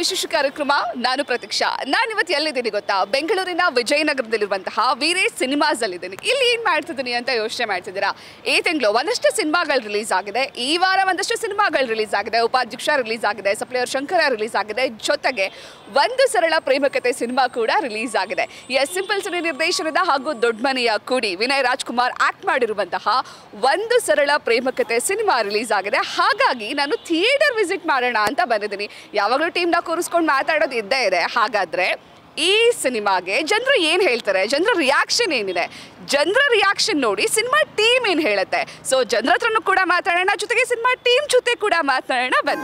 ವಿಶೇಷ ಕಾರ್ಯಕ್ರಮ ನಾನು ಪ್ರತೀಕ್ಷಾ ನಾನು ಇವತ್ತು ಎಲ್ಲಿದ್ದೀನಿ ಗೊತ್ತಾ ಬೆಂಗಳೂರಿನ ವಿಜಯನಗರದಲ್ಲಿರುವಂತಹ ವೀರೇಶ್ ಸಿನಿಮಾಸ್ ಅಲ್ಲಿದ್ದೀನಿ ಇಲ್ಲಿ ಏನು ಮಾಡ್ತಿದ್ದೀನಿ ಅಂತ ಯೋಚನೆ ಮಾಡ್ತಿದ್ದೀರಾ ಈ ತಿಂಗಳು ಒಂದಷ್ಟು ಸಿನಿಮಾಗಳು ರಿಲೀಸ್ ಆಗಿದೆ ಈ ವಾರ ಒಂದಷ್ಟು ಸಿನಿಮಾಗಳು ರಿಲೀಸ್ ಆಗಿದೆ ಉಪಾಧ್ಯಕ್ಷ ರಿಲೀಸ್ ಆಗಿದೆ ಸಪ್ಲೇಯರ್ ಶಂಕರ ರಿಲೀಸ್ ಆಗಿದೆ ಜೊತೆಗೆ ಒಂದು ಸರಳ ಪ್ರೇಮಕತೆ ಸಿನಿಮಾ ಕೂಡ ರಿಲೀಸ್ ಆಗಿದೆ ಎಸ್ ಸಿಂಪಲ್ ಸುನಿ ನಿರ್ದೇಶನದ ಹಾಗೂ ದೊಡ್ಡಮನೆಯ ಕುಡಿ ವಿನಯ್ ರಾಜ್ಕುಮಾರ್ ಆಕ್ಟ್ ಮಾಡಿರುವಂತಹ ಒಂದು ಸರಳ ಪ್ರೇಮಕತೆ ಸಿನಿಮಾ ರಿಲೀಸ್ ಆಗಿದೆ ಹಾಗಾಗಿ ನಾನು ಥಿಯೇಟರ್ ವಿಸಿಟ್ ಮಾಡೋಣ ಅಂತ ಬಂದಿದ್ದೀನಿ ಯಾವಾಗಲೂ ಟೀಮ್ನ ಕೂರಿಸ್ಕೊಂಡು ಮಾತಾಡೋದು ಇದ್ದೇ ಇದೆ ಹಾಗಾದ್ರೆ ಈ ಸಿನಿಮಾಗೆ ಜನರು ಏನು ಹೇಳ್ತಾರೆ ಜನರ ರಿಯಾಕ್ಷನ್ ಏನಿದೆ ಜನರ ರಿಯಾಕ್ಷನ್ ನೋಡಿ ಸಿನಿಮಾ ಟೀಮ್ ಏನು ಹೇಳುತ್ತೆ ಸೊ ಜನರ ಹತ್ರನೂ ಕೂಡ ಮಾತಾಡೋಣ ಜೊತೆಗೆ ಸಿನಿಮಾ ಟೀಮ್ ಜೊತೆ ಕೂಡ ಮಾತಾಡೋಣ ಬನ್ನಿ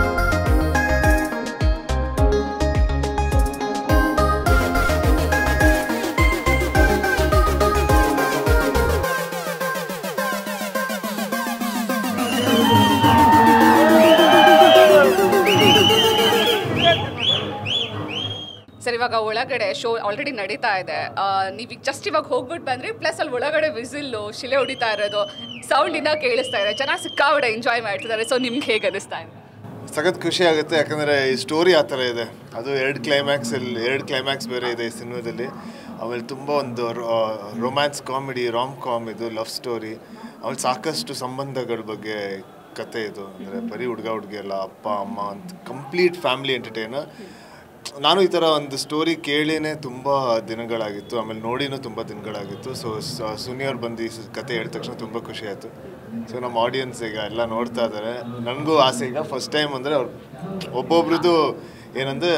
ಸರ್ ಇವಾಗ ಒಳಗಡೆ ಶೋ ಆಲ್ರೆಡಿ ನಡೀತಾ ಇದೆ ನೀವು ಜಸ್ಟ್ ಇವಾಗ ಹೋಗ್ಬಿಟ್ಟು ಬಂದ್ರಿ ಪ್ಲಸ್ ಅಲ್ಲಿ ಒಳಗಡೆ ವಿಸಿಲ್ಲು ಶಿಲೆ ಹೊಡಿತಾ ಇರೋದು ಸೌಂಡ್ ಇನ್ನ ಕೇಳಿಸ್ತಾ ಇದೆ ಚೆನ್ನಾಗಿ ಸಿಕ್ಕಾಬಡೆ ಎಂಜಾಯ್ ಮಾಡ್ತಿದ್ದಾರೆ ಸೊ ನಿಮ್ಗೆ ಹೇಗೆ ಅನಿಸ್ತಾ ಇದೆ ಸಖತ್ ಖುಷಿ ಆಗುತ್ತೆ ಯಾಕಂದರೆ ಈ ಸ್ಟೋರಿ ಆ ಥರ ಇದೆ ಅದು ಎರಡು ಕ್ಲೈಮ್ಯಾಕ್ಸಲ್ಲಿ ಎರಡು ಕ್ಲೈಮ್ಯಾಕ್ಸ್ ಬೇರೆ ಇದೆ ಈ ಸಿನಿಮಾದಲ್ಲಿ ಆಮೇಲೆ ತುಂಬ ಒಂದು ರೊಮ್ಯಾನ್ಸ್ ಕಾಮಿಡಿ ರಾಮ್ ಕಾಮ್ ಇದು ಲವ್ ಸ್ಟೋರಿ ಆಮೇಲೆ ಸಾಕಷ್ಟು ಸಂಬಂಧಗಳ ಬಗ್ಗೆ ಕತೆ ಇದು ಅಂದರೆ ಬರೀ ಹುಡುಗ ಹುಡುಗಿ ಅಲ್ಲ ಅಪ್ಪ ಅಮ್ಮ ಅಂತ ಕಂಪ್ಲೀಟ್ ಫ್ಯಾಮಿಲಿ ಎಂಟರ್ಟೈನರ್ ನಾನು ಈ ಥರ ಒಂದು ಸ್ಟೋರಿ ಕೇಳಿನೇ ತುಂಬ ದಿನಗಳಾಗಿತ್ತು ಆಮೇಲೆ ನೋಡಿನೂ ತುಂಬ ದಿನಗಳಾಗಿತ್ತು ಸೊ ಸುನಿಯವ್ರು ಬಂದು ಈ ಸ- ಕತೆ ಹೇಳಿದ ತಕ್ಷಣ ತುಂಬ ಖುಷಿ ಆಯಿತು ಸೊ ನಮ್ಮ ಆಡಿಯನ್ಸ್ ಈಗ ಎಲ್ಲ ನೋಡ್ತಾ ಇದ್ದಾರೆ ನನಗೂ ಆಸೆ ಈಗ ಫಸ್ಟ್ ಟೈಮ್ ಅಂದರೆ ಅವ್ರು ಒಬ್ಬೊಬ್ರದ್ದು ಏನಂದರೆ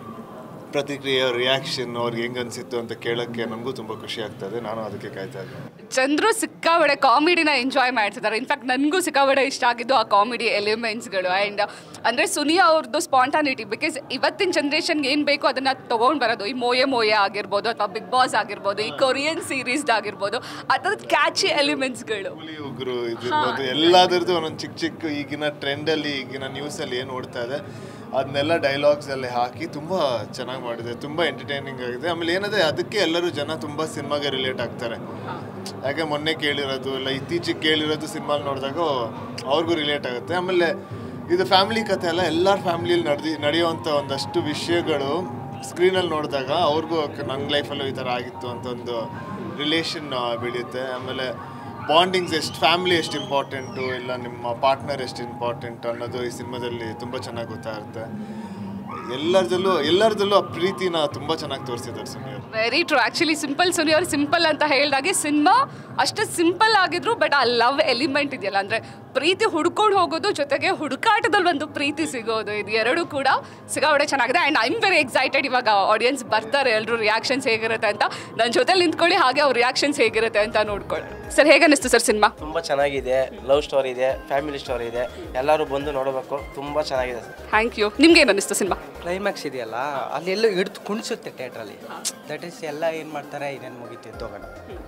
ಪ್ರತಿಕ್ರಿಯೆ ರಿಯಾಕ್ಷನ್ ಅವ್ರಿಗೆ ಹೆಂಗೆ ಅನಿಸಿತ್ತು ಅಂತ ಕೇಳೋಕ್ಕೆ ನನಗೂ ತುಂಬ ಖುಷಿ ಆಗ್ತದೆ ನಾನು ಅದಕ್ಕೆ ಕಾಯ್ತಾ ಇದ್ದೀನಿ ಜನರು ಸಿಕ್ಕಾಬಡೆ ಕಾಮಿಡಿನ ಎಂಜಾಯ್ ಮಾಡ್ತಿದ್ದಾರೆ ಇನ್ಫ್ಯಾಕ್ಟ್ ನನಗೂ ಸಿಕ್ಕಾಬಡೆ ಇಷ್ಟ ಆಗಿದ್ದು ಆ ಕಾಮಿಡಿ ಎಲಿಮೆಂಟ್ಸ್ಗಳು ಆ್ಯಂಡ್ ಅಂದರೆ ಸುನಿಯಾ ಅವ್ರದ್ದು ಸ್ಪಾಂಟಾನಿಟಿ ಬಿಕಾಸ್ ಇವತ್ತಿನ ಜನ್ರೇಷನ್ಗೆ ಏನು ಬೇಕೋ ಅದನ್ನು ತೊಗೊಂಡು ಬರೋದು ಈ ಮೋಯೆ ಮೋಯೆ ಆಗಿರ್ಬೋದು ಅಥವಾ ಬಿಗ್ ಬಾಸ್ ಆಗಿರ್ಬೋದು ಈ ಕೊರಿಯನ್ ಸೀರೀಸ್ದು ಆಗಿರ್ಬೋದು ಆ ಥರದ ಕ್ಯಾಚಿ ಎಲಿಮೆಂಟ್ಸ್ಗಳು ಹುಲಿ ಉಗ್ರು ಇದಿರ್ಬೋದು ಎಲ್ಲದರದ್ದು ಒಂದೊಂದು ಚಿಕ್ಕ ಚಿಕ್ಕ ಈಗಿನ ಟ್ರೆಂಡಲ್ಲಿ ಈಗಿನ ನ್ಯೂಸಲ್ಲಿ ಏನು ಓಡ್ತಾ ಇದೆ ಅದನ್ನೆಲ್ಲ ಡೈಲಾಗ್ಸ್ ಅಲ್ಲಿ ಹಾಕಿ ತುಂಬ ಚೆನ್ನಾಗಿ ಮಾಡಿದೆ ತುಂಬ ಎಂಟರ್ಟೈನಿಂಗ್ ಆಗಿದೆ ಆಮೇಲೆ ಏನಿದೆ ಅದಕ್ಕೆ ಎಲ್ಲರೂ ಜನ ತುಂಬ ಸಿನಿಮಾಗೆ ರಿಲೇಟ್ ಆಗ್ತಾರೆ ಯಾಕೆ ಮೊನ್ನೆ ಕೇಳಿರೋದು ಇಲ್ಲ ಇತ್ತೀಚೆಗೆ ಕೇಳಿರೋದು ಸಿನಿಮಾ ನೋಡಿದಾಗ ಅವ್ರಿಗೂ ರಿಲೇಟ್ ಆಗುತ್ತೆ ಆಮೇಲೆ ಇದು ಫ್ಯಾಮಿಲಿ ಕತೆ ಅಲ್ಲ ಎಲ್ಲರ ಫ್ಯಾಮಿಲಿಯಲ್ಲಿ ನಡೆದಿ ನಡೆಯುವಂಥ ಒಂದಷ್ಟು ವಿಷಯಗಳು ಸ್ಕ್ರೀನಲ್ಲಿ ನೋಡಿದಾಗ ಅವ್ರಿಗೂ ನನ್ನ ಲೈಫಲ್ಲೂ ಈ ಥರ ಆಗಿತ್ತು ಅಂತ ಒಂದು ರಿಲೇಷನ್ ಬೆಳೆಯುತ್ತೆ ಆಮೇಲೆ ಬಾಂಡಿಂಗ್ಸ್ ಎಷ್ಟು ಫ್ಯಾಮಿಲಿ ಎಷ್ಟು ಇಂಪಾರ್ಟೆಂಟು ಇಲ್ಲ ನಿಮ್ಮ ಪಾರ್ಟ್ನರ್ ಎಷ್ಟು ಇಂಪಾರ್ಟೆಂಟ್ ಅನ್ನೋದು ಈ ಸಿನಿಮಾದಲ್ಲಿ ತುಂಬ ಚೆನ್ನಾಗಿ ಗೊತ್ತಾಗುತ್ತೆ ಎಲ್ಲರದಲ್ಲೂ ಎಲ್ಲರದಲ್ಲೂ ಆ ಪ್ರೀತಿನ ತುಂಬ ಚೆನ್ನಾಗಿ ತೋರಿಸಿದ್ದಾರೆ ಸುನಿಯರ್ very true actually simple Suni ಅವ್ರು ಸಿಂಪಲ್ ಅಂತ ಹೇಳಿದಾಗೆ ಸಿನಿಮಾ ಅಷ್ಟು ಸಿಂಪಲ್ ಆಗಿದ್ರು ಬಟ್ ಆ ಲವ್ ಎಲಿಮೆಂಟ್ ಇದೆಯಲ್ಲ ಅಂದರೆ ಪ್ರೀತಿ ಹುಡ್ಕೊಂಡು ಹೋಗೋದು ಜೊತೆಗೆ ಹುಡುಕಾಟದಲ್ಲಿ ಒಂದು ಪ್ರೀತಿ ಸಿಗೋದು ಇದು ಎರಡೂ ಕೂಡ ಸಿಗಾಬಡೆ ಚೆನ್ನಾಗಿದೆ and I am very excited ಇವಾಗ ಆಡಿಯನ್ಸ್ ಬರ್ತಾರೆ ಎಲ್ಲರೂ ರಿಯಾಕ್ಷನ್ಸ್ ಹೇಗಿರುತ್ತೆ ಅಂತ ನನ್ನ ಜೊತೆಲಿ ನಿಂತ್ಕೊಳ್ಳಿ ಹಾಗೆ ಅವ್ರ ರಿಯಾಕ್ಷನ್ಸ್ ಹೇಗಿರುತ್ತೆ ಅಂತ ನೋಡ್ಕೊಳ್ಳಿ ಸರ್ ಹೇಗೆ ಅನ್ನಿಸ್ತು ಸರ್ ಸಿನಿಮಾ ತುಂಬ ಚೆನ್ನಾಗಿದೆ ಲವ್ ಸ್ಟೋರಿ ಇದೆ ಫ್ಯಾಮಿಲಿ ಸ್ಟೋರಿ ಇದೆ ಎಲ್ಲರೂ ಬಂದು ನೋಡಬೇಕು ತುಂಬ ಚೆನ್ನಾಗಿದೆ ಸರ್ ಥ್ಯಾಂಕ್ ಯು ನಿಮ್ಗೆ ಏನು ಅನ್ನಿಸ್ತು ಸಿನಿಮಾ ಕ್ಲೈಮ್ಯಾಕ್ಸ್ ಇದೆಯಲ್ಲ ಅಲ್ಲಿ ಎಲ್ಲೋ ಹಿಡಿದು ಕುಣಿಸುತ್ತೆ ಥಿಯೇಟ್ರಲ್ಲಿ ದಟ್ ಈಸ್ ಎಲ್ಲ ಏನು ಮಾಡ್ತಾರೆ ಇನ್ನೇನು ಮುಗೀತು ಎದ್ದೋಗೋಣ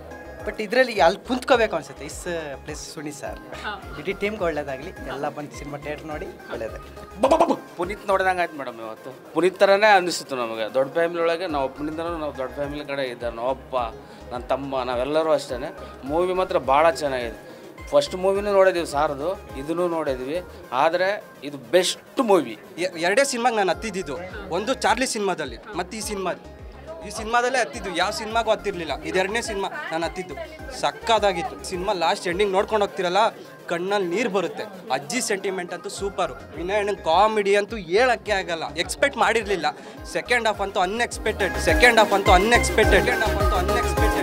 ಬಟ್ ಇದರಲ್ಲಿ ಅಲ್ಲಿ ಕುಂತ್ಕೋಬೇಕು ಅನ್ಸುತ್ತೆ ಇಸ್ ಪ್ಲೇಸ್ ಸುನಿ ಸರ್ ಇಡೀ ಟೀಮ್ಗೆ ಒಳ್ಳೇದಾಗಲಿ ಎಲ್ಲ ಬಂದು ಸಿನಿಮಾ ಥಿಯೇಟ್ರ್ ನೋಡಿ ಒಳ್ಳೇದಾಗಲಿ ಪುನೀತ್ ನೋಡಿದಂಗೆ ಆಯ್ತು ಮೇಡಮ್ ಇವತ್ತು ಪುನೀತ್ ಥರನೇ ಅನ್ನಿಸ್ತು ನಮಗೆ ದೊಡ್ಡ ಫ್ಯಾಮಿಲಿ ಒಳಗೆ ನಾವು ಪುನೀತನೂ ನಾವು ದೊಡ್ಡ ಫ್ಯಾಮಿಲಿ ಕಡೆ ಇದ್ದಾರೆ ನಾವಪ್ಪ ನನ್ನ ತಮ್ಮ ನಾವೆಲ್ಲರೂ ಅಷ್ಟೇ ಮೂವಿ ಮಾತ್ರ ಭಾಳ ಚೆನ್ನಾಗಿದೆ ಫಸ್ಟ್ ಮೂವಿನೂ ನೋಡಿದ್ದೀವಿ ಸಾರದು ಇದನ್ನು ನೋಡಿದ್ವಿ ಆದರೆ ಇದು ಬೆಸ್ಟ್ ಮೂವಿ ಎರಡೇ ಸಿನಿಮಾಗೆ ನಾನು ಹತ್ತಿದ್ದು ಒಂದು ಚಾರ್ಲಿ ಸಿನಿಮಾದಲ್ಲಿ ಮತ್ತು ಈ ಸಿನಿಮಾ ಈ ಸಿನಿಮಾದಲ್ಲೇ ಹತ್ತಿದ್ದು ಯಾವ ಸಿನಿಮಾಗೂ ಹತ್ತಿರಲಿಲ್ಲ ಇದೆರಡನೇ ಸಿನಿಮಾ ನಾನು ಹತ್ತಿದ್ದು ಸಕ್ಕದಾಗಿತ್ತು ಸಿನಿಮಾ ಲಾಸ್ಟ್ ಎಂಡಿಂಗ್ ನೋಡ್ಕೊಂಡು ಹೋಗ್ತಿರಲ್ಲ ಕಣ್ಣಲ್ಲಿ ನೀರು ಬರುತ್ತೆ ಅಜ್ಜಿ ಸೆಂಟಿಮೆಂಟ್ ಅಂತೂ ಸೂಪರು ವಿನಯ್ ಕಾಮಿಡಿ ಅಂತೂ ಹೇಳಕ್ಕೆ ಆಗಲ್ಲ ಎಕ್ಸ್ಪೆಕ್ಟ್ ಮಾಡಿರಲಿಲ್ಲ ಸೆಕೆಂಡ್ ಹಾಫ್ ಅಂತೂ ಅನ್ಎಕ್ಸ್ಪೆಕ್ಟೆಡ್ ಸೆಕೆಂಡ್ ಹಾಫ್ ಅಂತೂ ಅನ್ಎಕ್ಸ್ಪೆಕ್ಟೆಡ್ ಸೆಕೆಂಡ್ ಹಾಫ್ ಅಂತೂ ಅನ್ಎಕ್ಸ್ಪೆಕ್ಟೆಡ್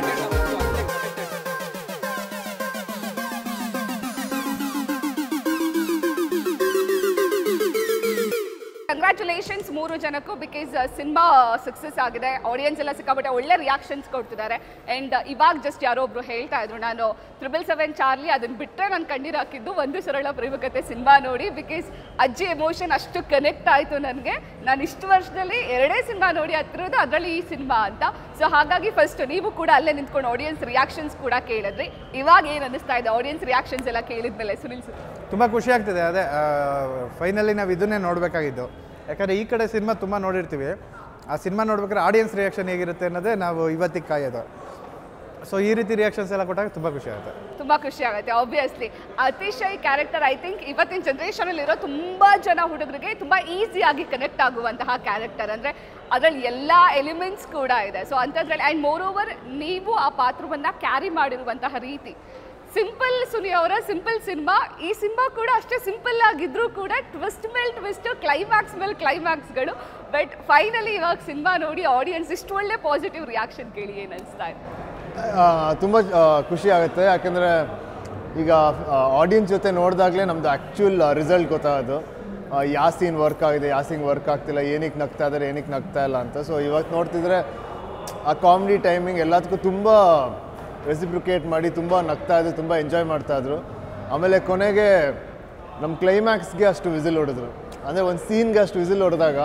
ಕಂಗ್ರ್ಯಾಚುಲೇಷನ್ಸ್ ಮೂರು ಜನಕ್ಕೂ ಬಿಕಾಸ್ ಸಿನಿಮಾ ಸಕ್ಸಸ್ ಆಗಿದೆ ಆಡಿಯನ್ಸ್ ಎಲ್ಲ ಸಿಕ್ಕಾಪಟ್ಟೆ ಒಳ್ಳೆ ರಿಯಾಕ್ಷನ್ಸ್ ಕೊಡ್ತಿದ್ದಾರೆ ಆ್ಯಂಡ್ ಇವಾಗ ಜಸ್ಟ್ ಯಾರೋ ಒಬ್ರು ಹೇಳ್ತಾ ಇದ್ರು ನಾನು ತ್ರಿಬಲ್ ಸೆವೆನ್ ಚಾರ್ಲಿ ಅದನ್ನ ಬಿಟ್ಟರೆ ನಾನು ಕಣ್ಣೀರು ಹಾಕಿದ್ದು ಒಂದು ಸರಳ ಪ್ರೇಮಕತೆ ಸಿನಿಮಾ ನೋಡಿ ಬಿಕಾಸ್ ಅಜ್ಜಿ ಎಮೋಷನ್ ಅಷ್ಟು ಕನೆಕ್ಟ್ ಆಯಿತು ನನಗೆ ನಾನು ಇಷ್ಟು ವರ್ಷದಲ್ಲಿ ಎರಡೇ ಸಿನಿಮಾ ನೋಡಿ ಹತ್ತಿರೋದು ಅದರಲ್ಲಿ ಈ ಸಿನಿಮಾ ಅಂತ ಸೊ ಹಾಗಾಗಿ ಫಸ್ಟ್ ನೀವು ಕೂಡ ಅಲ್ಲೇ ನಿಂತ್ಕೊಂಡು ಆಡಿಯನ್ಸ್ ರಿಯಾಕ್ಷನ್ಸ್ ಕೂಡ ಕೇಳಿದ್ರಿ ಇವಾಗ ಏನು ಅನ್ನಿಸ್ತಾ ಇದೆ ಆಡಿಯನ್ಸ್ ರಿಯಾಕ್ಷನ್ಸ್ ಎಲ್ಲ ಕೇಳಿದ್ಮೇಲೆ ಸುನಿಲ್ ಸರ್ ತುಂಬ ಖುಷಿ ಆಗ್ತಿದೆ ಅದೇ ಫೈನಲಿ ನಾವು ಇದನ್ನೇ ನೋಡಬೇಕಾಗಿದ್ದು ಯಾಕಂದರೆ ಈ ಕಡೆ ಸಿನಿಮಾ ತುಂಬ ನೋಡಿರ್ತೀವಿ ಆ ಸಿನಿಮಾ ನೋಡ್ಬೇಕಾದ್ರೆ ಆಡಿಯನ್ಸ್ ರಿಯಾಕ್ಷನ್ ಹೇಗಿರುತ್ತೆ ಅನ್ನೋದೇ ನಾವು ಇವತ್ತಿಗೆ ಕಾಯೋದು ಸೊ ಈ ರೀತಿ ರಿಯಾಕ್ಷನ್ಸ್ ಎಲ್ಲ ಕೊಟ್ಟಾಗ ತುಂಬ ಖುಷಿ ಆಗುತ್ತೆ ತುಂಬ ಖುಷಿ ಆಗುತ್ತೆ obviously Atishay character I think ಇವತ್ತಿನ ಜನರೇಷನಲ್ಲಿ ಇರೋ ತುಂಬ ಜನ ಹುಡುಗರಿಗೆ ತುಂಬ ಈಸಿಯಾಗಿ ಕನೆಕ್ಟ್ ಆಗುವಂತಹ ಕ್ಯಾರೆಕ್ಟರ್ ಅಂದರೆ ಅದರಲ್ಲಿ ಎಲ್ಲ ಎಲಿಮೆಂಟ್ಸ್ ಕೂಡ ಇದೆ ಸೊ ಅಂಥದ್ರಲ್ಲಿ ಆ್ಯಂಡ್ ಮೋರ್ ಓವರ್ ನೀವು ಆ ಪಾತ್ರವನ್ನು ಕ್ಯಾರಿ ಮಾಡಿರುವಂತಹ ರೀತಿ ಸಿಂಪಲ್ ಸುನಿ ಅವರ ಸಿಂಪಲ್ ಸಿನಿಮಾ ಈ ಸಿನಿಮಾ ಕೂಡ ಅಷ್ಟೇ ಸಿಂಪಲ್ ಆಗಿದ್ರೂ ಕೂಡ ಟ್ವಿಸ್ಟ್ ಮೇಲೆ ಟ್ವಿಸ್ಟ್ ಕ್ಲೈಮ್ಯಾಕ್ಸ್ ಮೇಲೆ ಕ್ಲೈಮ್ಯಾಕ್ಸ್ಗಳು ಬಟ್ ಫೈನಲಿ ಇವಾಗ ಸಿನಿಮಾ ನೋಡಿ ಆಡಿಯನ್ಸ್ ಇಷ್ಟು ಒಳ್ಳೆ ಪಾಸಿಟಿವ್ ರಿಯಾಕ್ಷನ್ ಕೇಳಿ ಏನು ಅನಿಸ್ತಾ ಇದೆ ತುಂಬ ಖುಷಿ ಆಗುತ್ತೆ ಯಾಕೆಂದರೆ ಈಗ ಆಡಿಯನ್ಸ್ ಜೊತೆ ನೋಡಿದಾಗಲೇ ನಮ್ಮದು ಆ್ಯಕ್ಚುಲ್ ರಿಸಲ್ಟ್ ಗೊತ್ತಾಗೋದು ಆ, ಯಾವ ಸೀನ್ ವರ್ಕ್ ಆಗಿದೆ ಯಾವ ಸೀನ್ ವರ್ಕ್ ಆಗ್ತಿಲ್ಲ ಏನಕ್ಕೆ ನಗ್ತಾ ಇದ್ದಾರೆ ಏನಕ್ಕೆ ನಗ್ತಾ ಇಲ್ಲ ಅಂತ ಸೊ ಇವತ್ತು ನೋಡ್ತಿದ್ರೆ ಆ ಕಾಮಿಡಿ ಟೈಮಿಂಗ್ ಎಲ್ಲದಕ್ಕೂ ತುಂಬ ರೆಸಿಪ್ರಿಕೇಟ್ ಮಾಡಿ ತುಂಬ ನಗ್ತಾ ಇದ್ರು ತುಂಬ ಎಂಜಾಯ್ ಮಾಡ್ತಾಯಿದ್ರು ಆಮೇಲೆ ಕೊನೆಗೆ ನಮ್ಮ ಕ್ಲೈಮ್ಯಾಕ್ಸ್ಗೆ ಅಷ್ಟು ವಿಸಿಲ್ ಹೊಡೆದ್ರು ಅಂದರೆ ಒಂದು ಸೀನ್ಗೆ ಅಷ್ಟು ವಿಸಿಲ್ ಹೊಡೆದಾಗ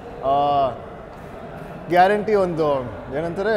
ಗ್ಯಾರಂಟಿ ಒಂದು ಏನಂತಾರೆ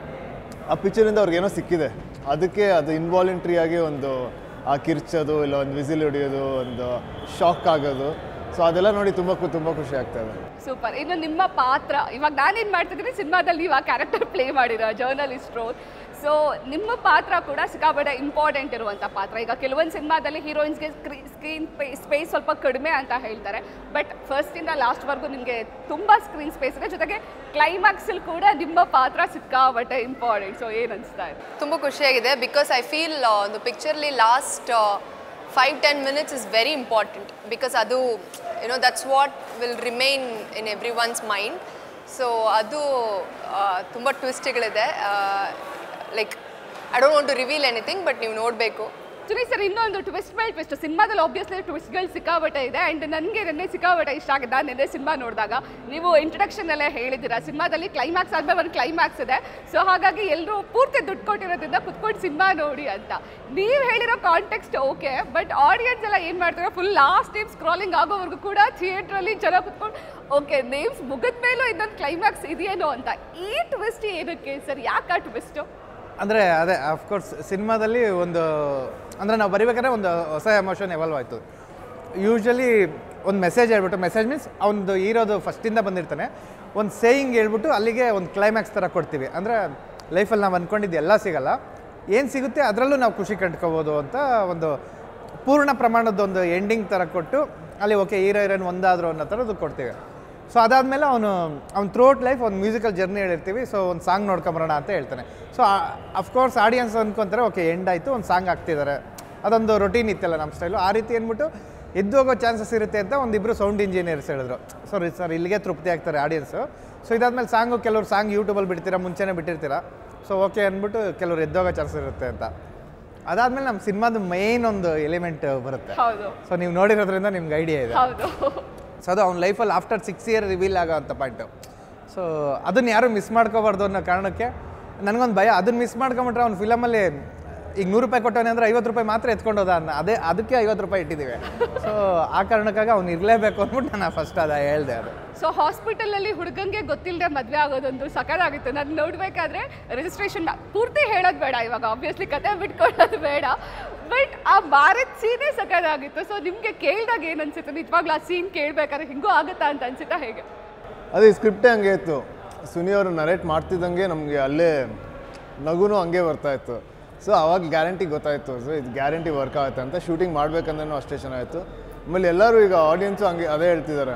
ಆ ಪಿಕ್ಚರಿಂದ ಅವ್ರಿಗೇನೋ ಸಿಕ್ಕಿದೆ ಅದಕ್ಕೆ ಅದು ಇನ್ವಾಲಂಟ್ರಿ ಆಗಿ ಒಂದು ಆ ಕಿರ್ಚೋದು ಇಲ್ಲ ಒಂದು ವಿಸಿಲ್ ಹೊಡಿಯೋದು ಒಂದು ಶಾಕ್ ಆಗೋದು ಸೊ ಅದೆಲ್ಲ ನೋಡಿ ತುಂಬ ಕು- ತುಂಬ ಖುಷಿ ಆಗ್ತಾ ಇದೆ ಸೂಪರ್ ಇನ್ನು ನಿಮ್ಮ ಪಾತ್ರ ಇವಾಗ ನಾನೇನು ಮಾಡ್ತಿದ್ದೀನಿ ಸಿನಿಮಾದಲ್ಲಿ ನೀವು ಆ ಕ್ಯಾರೆಕ್ಟರ್ ಪ್ಲೇ ಮಾಡಿರೋ ಜರ್ನಲಿಸ್ಟ್ ರೋಲ್ ಸೊ ನಿಮ್ಮ ಪಾತ್ರ ಕೂಡ ಸಿಕ್ಕಾಪಟ್ಟೆ ಇಂಪಾರ್ಟೆಂಟ್ ಇರುವಂಥ ಪಾತ್ರ ಈಗ ಕೆಲವೊಂದು ಸಿನಿಮಾದಲ್ಲಿ ಹೀರೋಯಿನ್ಸ್ಗೆ ಸ್ಕ್ರೀನ್ ಸ್ಪೇಸ್ ಸ್ವಲ್ಪ ಕಡಿಮೆ ಅಂತ ಹೇಳ್ತಾರೆ ಬಟ್ ಫಸ್ಟಿಂದ ಲಾಸ್ಟ್ವರೆಗೂ ನಿಮಗೆ ತುಂಬ ಸ್ಕ್ರೀನ್ ಸ್ಪೇಸ್ ಇದೆ ಜೊತೆಗೆ ಕ್ಲೈಮ್ಯಾಕ್ಸಲ್ಲಿ ಕೂಡ ನಿಮ್ಮ ಪಾತ್ರ ಸಿಕ್ಕಾಪಟ್ಟೆ ಇಂಪಾರ್ಟೆಂಟ್ ಸೊ ಏನು ಅನಿಸ್ತಾ ಇದೆ ತುಂಬ ಖುಷಿಯಾಗಿದೆ ಬಿಕಾಸ್ ಐ ಫೀಲ್ ಒಂದು ಪಿಕ್ಚರ್ಲಿ last five ten minutes is very important because ಅದು you know that's what will remain in every one's mind so ಅದು ತುಂಬ ಟ್ವಿಸ್ಟ್ಗಳಿದೆ like I don't want to reveal anything but ನೀವು ನೋಡಬೇಕು ಸುನಿ ಸರ್ ಇನ್ನೊಂದು ಟ್ವಿಸ್ಟ್ ಮೇಲೆ ಟ್ವಿಸ್ಟ್ ಸಿನಿಮಾದಲ್ಲಿ ಆಬ್ವಿಯಸ್ಲಿ ಟ್ವಿಸ್ಟ್ಗಳು ಸಿಕ್ಕಾಬಟ್ಟೆ ಇದೆ ಆ್ಯಂಡ್ ನನಗೆ ನೆನ್ನೆ ಸಿಕ್ಕಾಬಟ್ಟೆ ಇಷ್ಟ ಆಗಿದೆ ನಾನು ನೆನ್ನೆ ಸಿನಿಮಾ ನೋಡಿದಾಗ ನೀವು ಇಂಟ್ರಡಕ್ಷನ್ ಅಲ್ಲೇ ಹೇಳಿದ್ದೀರಾ ಸಿನಿಮಾದಲ್ಲಿ ಕ್ಲೈಮ್ಯಾಕ್ಸ್ ಆದ್ಮೇಲೆ ಒಂದು ಕ್ಲೈಮ್ಯಾಕ್ಸ್ ಇದೆ ಸೊ ಹಾಗಾಗಿ ಎಲ್ಲರೂ ಪೂರ್ತಿ ದುಡ್ಡು ಕೊಟ್ಟಿರೋದ್ರಿಂದ ಕುತ್ಕೊಂಡು ಸಿನಿಮಾ ನೋಡಿ ಅಂತ ನೀವು ಹೇಳಿರೋ ಕಾಂಟೆಕ್ಸ್ಟ್ ಓಕೆ ಬಟ್ ಆಡಿಯನ್ಸ್ ಎಲ್ಲ ಏನು ಮಾಡ್ತಾರೆ ಫುಲ್ ಲಾಸ್ಟ್ ಟೈಮ್ ಸ್ಕ್ರಾಲಿಂಗ್ ಆಗೋವರೆಗೂ ಕೂಡ ಥಿಯೇಟ್ರಲ್ಲಿ ಜನ ಕುತ್ಕೊಂಡು ಓಕೆ ನೇಮ್ಸ್ ಮುಗಿದ ಮೇಲೂ ಇನ್ನೊಂದು ಕ್ಲೈಮ್ಯಾಕ್ಸ್ ಇದೆಯೇನೋ ಅಂತ ಈ ಟ್ವಿಸ್ಟ್ ಏನಕ್ಕೆ ಸರ್ ಯಾಕೆ ಆ ಟ್ವಿಸ್ಟು ಅಂದರೆ ಅದೇ ಅಫ್ಕೋರ್ಸ್ ಸಿನಿಮಾದಲ್ಲಿ ಒಂದು ಅಂದರೆ ನಾವು ಬರಿಬೇಕಾದ್ರೆ ಒಂದು ಹೊಸ ಎಮೋಷನ್ ಎವಾಲ್ವ್ ಆಯಿತು ಯೂಶ್ವಲಿ ಒಂದು ಮೆಸೇಜ್ ಹೇಳ್ಬಿಟ್ಟು ಮೆಸೇಜ್ ಮೀನ್ಸ್ ಅವನದು ಹೀರೋದು ಫಸ್ಟಿಂದ ಬಂದಿರ್ತಾನೆ ಒಂದು ಸೇಯಿಂಗ್ ಹೇಳ್ಬಿಟ್ಟು ಅಲ್ಲಿಗೆ ಒಂದು ಕ್ಲೈಮ್ಯಾಕ್ಸ್ ಥರ ಕೊಡ್ತೀವಿ ಅಂದರೆ ಲೈಫಲ್ಲಿ ನಾವು ಅಂದ್ಕೊಂಡಿದ್ದು ಎಲ್ಲ ಸಿಗಲ್ಲ ಏನು ಸಿಗುತ್ತೆ ಅದರಲ್ಲೂ ನಾವು ಖುಷಿ ಕಂಡ್ಕೋಬೋದು ಅಂತ ಒಂದು ಪೂರ್ಣ ಪ್ರಮಾಣದ ಒಂದು ಎಂಡಿಂಗ್ ಥರ ಕೊಟ್ಟು ಅಲ್ಲಿ ಓಕೆ ಹೀರೋ ಹೀರೋಯಿನ್ ಒಂದಾದ್ರು ಅನ್ನೋ ಥರದ್ದು ಕೊಡ್ತೀವಿ ಸೊ ಅದಾದಮೇಲೆ ಅವನು ಅವ್ನು ಥ್ರೂಔಟ್ ಲೈಫ್ ಒಂದು ಮ್ಯೂಸಿಕಲ್ ಜರ್ನಿ ಹೇಳಿರ್ತೀವಿ ಸೊ ಒಂದು ಸಾಂಗ್ ನೋಡ್ಕೊಂಬರೋಣ ಅಂತ ಹೇಳ್ತಾನೆ ಸೊ ಅಫ್ಕೋರ್ಸ್ ಆಡಿಯನ್ಸ್ ಅಂದ್ಕೊಂತಾರೆ ಓಕೆ ಎಂಡ್ ಆಯಿತು ಒಂದು ಸಾಂಗ್ ಆಗ್ತಿದ್ದಾರೆ ಅದೊಂದು ರೊಟೀನ್ ಇತ್ತಲ್ಲ ನಮ್ಮ ಸ್ಟೈಲು ಆ ರೀತಿ ಅಂದ್ಬಿಟ್ಟು ಎದ್ದು ಹೋಗೋ ಚಾನ್ಸಸ್ ಇರುತ್ತೆ ಅಂತ ಒಂದಿಬ್ಬರು ಸೌಂಡ್ ಇಂಜಿನಿಯರ್ಸ್ ಹೇಳಿದ್ರು ಸಾರಿ ಸರ್ ಇಲ್ಲಿಗೆ ತೃಪ್ತಿ ಆಗ್ತಾರೆ ಆಡಿಯನ್ಸು ಸೊ ಇದಾದ್ಮೇಲೆ ಸಾಂಗು ಕೆಲವ್ರು ಸಾಂಗ್ ಯೂಟ್ಯೂಬಲ್ಲಿ ಬಿಡ್ತೀರಾ ಮುಂಚೆನೇ ಬಿಟ್ಟಿರ್ತೀರಾ ಸೊ ಓಕೆ ಅಂದ್ಬಿಟ್ಟು ಕೆಲವ್ರು ಎದ್ದೋಗೋ ಚಾನ್ಸಸ್ ಇರುತ್ತೆ ಅಂತ ಅದಾದಮೇಲೆ ನಮ್ಮ ಸಿನಿಮಾದ ಮೈನ್ ಒಂದು ಎಲಿಮೆಂಟ್ ಬರುತ್ತೆ ಹೌದು ಸೊ ನೀವು ನೋಡಿರೋದ್ರಿಂದ ನಿಮ್ಗೆ ಐಡಿಯಾ ಇದೆ ಹೌದು ಸೊ ಅದು ಅವ್ನ ಲೈಫಲ್ಲಿ ಆಫ್ಟರ್ ಸಿಕ್ಸ್ ಇಯರ್ ರಿವೀಲ್ ಆಗೋ ಅಂಥ ಪಾಯಿಂಟು ಸೊ ಅದನ್ನು ಯಾರು ಮಿಸ್ ಮಾಡ್ಕೋಬಾರ್ದು ಅನ್ನೋ ಕಾರಣಕ್ಕೆ ನನಗೊಂದು ಭಯ ಅದನ್ನು ಮಿಸ್ ಮಾಡ್ಕೊಂಬಿಟ್ರೆ ಅವ್ನ ಫಿಲಮಲ್ಲಿ ಈಗ ನೂರು ರೂಪಾಯಿ ಕೊಟ್ಟವನೆ ಅಂದರೆ ಐವತ್ತು ರೂಪಾಯಿ ಮಾತ್ರ ಎತ್ಕೊಂಡು ಹೋದ ಅನ್ನ ಅದೇ ಅದಕ್ಕೆ ಐವತ್ತು ರೂಪಾಯಿ ಇಟ್ಟಿದ್ದೀವಿ ಸೊ ಆ ಕಾರಣಕ್ಕಾಗಿ ಅವ್ನು ಇರಲೇಬೇಕು ಅಂದ್ಬಿಟ್ಟು ನಾನು ಫಸ್ಟ್ ಅದ ಹೇಳ್ದೆ ಅದು ಸೊ ಹಾಸ್ಪಿಟಲಲ್ಲಿ ಹುಡುಗಂಗೆ ಗೊತ್ತಿಲ್ಲದೆ ಮದುವೆ ಆಗೋದೊಂದು ಸಕಲಾಗಿತ್ತು ನಾನು ನೋಡಬೇಕಾದ್ರೆ ರಿಜಿಸ್ಟ್ರೇಷನ್ ಪೂರ್ತಿ ಹೇಳೋದು ಬೇಡ ಇವಾಗ ಆಬ್ವಿಯಸ್ಲಿ ಕತೆ ಬಿಟ್ಕೊಳ್ಳೋದು ಬೇಡ ಬಟ್ ಆ ಬಾರದ್ ಸೀನೇ ಸಕಲಾಗಿತ್ತು ಸೊ ನಿಮಗೆ ಕೇಳಿದಾಗ ಏನು ಅನ್ಸುತ್ತೆ ನಿಜವಾಗ್ಲೂ ಆ ಸೀನ್ ಕೇಳಬೇಕಾದ್ರೆ ಹಿಂಗೂ ಆಗುತ್ತಾ ಅಂತ ಅನ್ಸುತ್ತಾ ಹೇಗೆ ಅದೇ ಸ್ಕ್ರಿಪ್ಟೇ ಹಂಗೆ ಇತ್ತು ಸುನಿ ಅವರು ನರೇಟ್ ಮಾಡ್ತಿದ್ದಂಗೆ ನಮಗೆ ಅಲ್ಲೇ ನಗುನು ಹಂಗೆ ಬರ್ತಾ ಇತ್ತು ಸೊ ಅವಾಗ ಗ್ಯಾರಂಟಿ ಗೊತ್ತಾಯಿತು ಸೊ ಇದು ಗ್ಯಾರಂಟಿ ವರ್ಕ್ ಆಗುತ್ತೆ ಅಂತ ಶೂಟಿಂಗ್ ಮಾಡ್ಬೇಕಂದ್ರೂ ಅಷ್ಟೇ ಚೆನ್ನಾಗಿತ್ತು ಆಮೇಲೆ ಎಲ್ಲರೂ ಈಗ ಆಡಿಯನ್ಸು ಹಂಗೆ ಅದೇ ಹೇಳ್ತಿದ್ದಾರೆ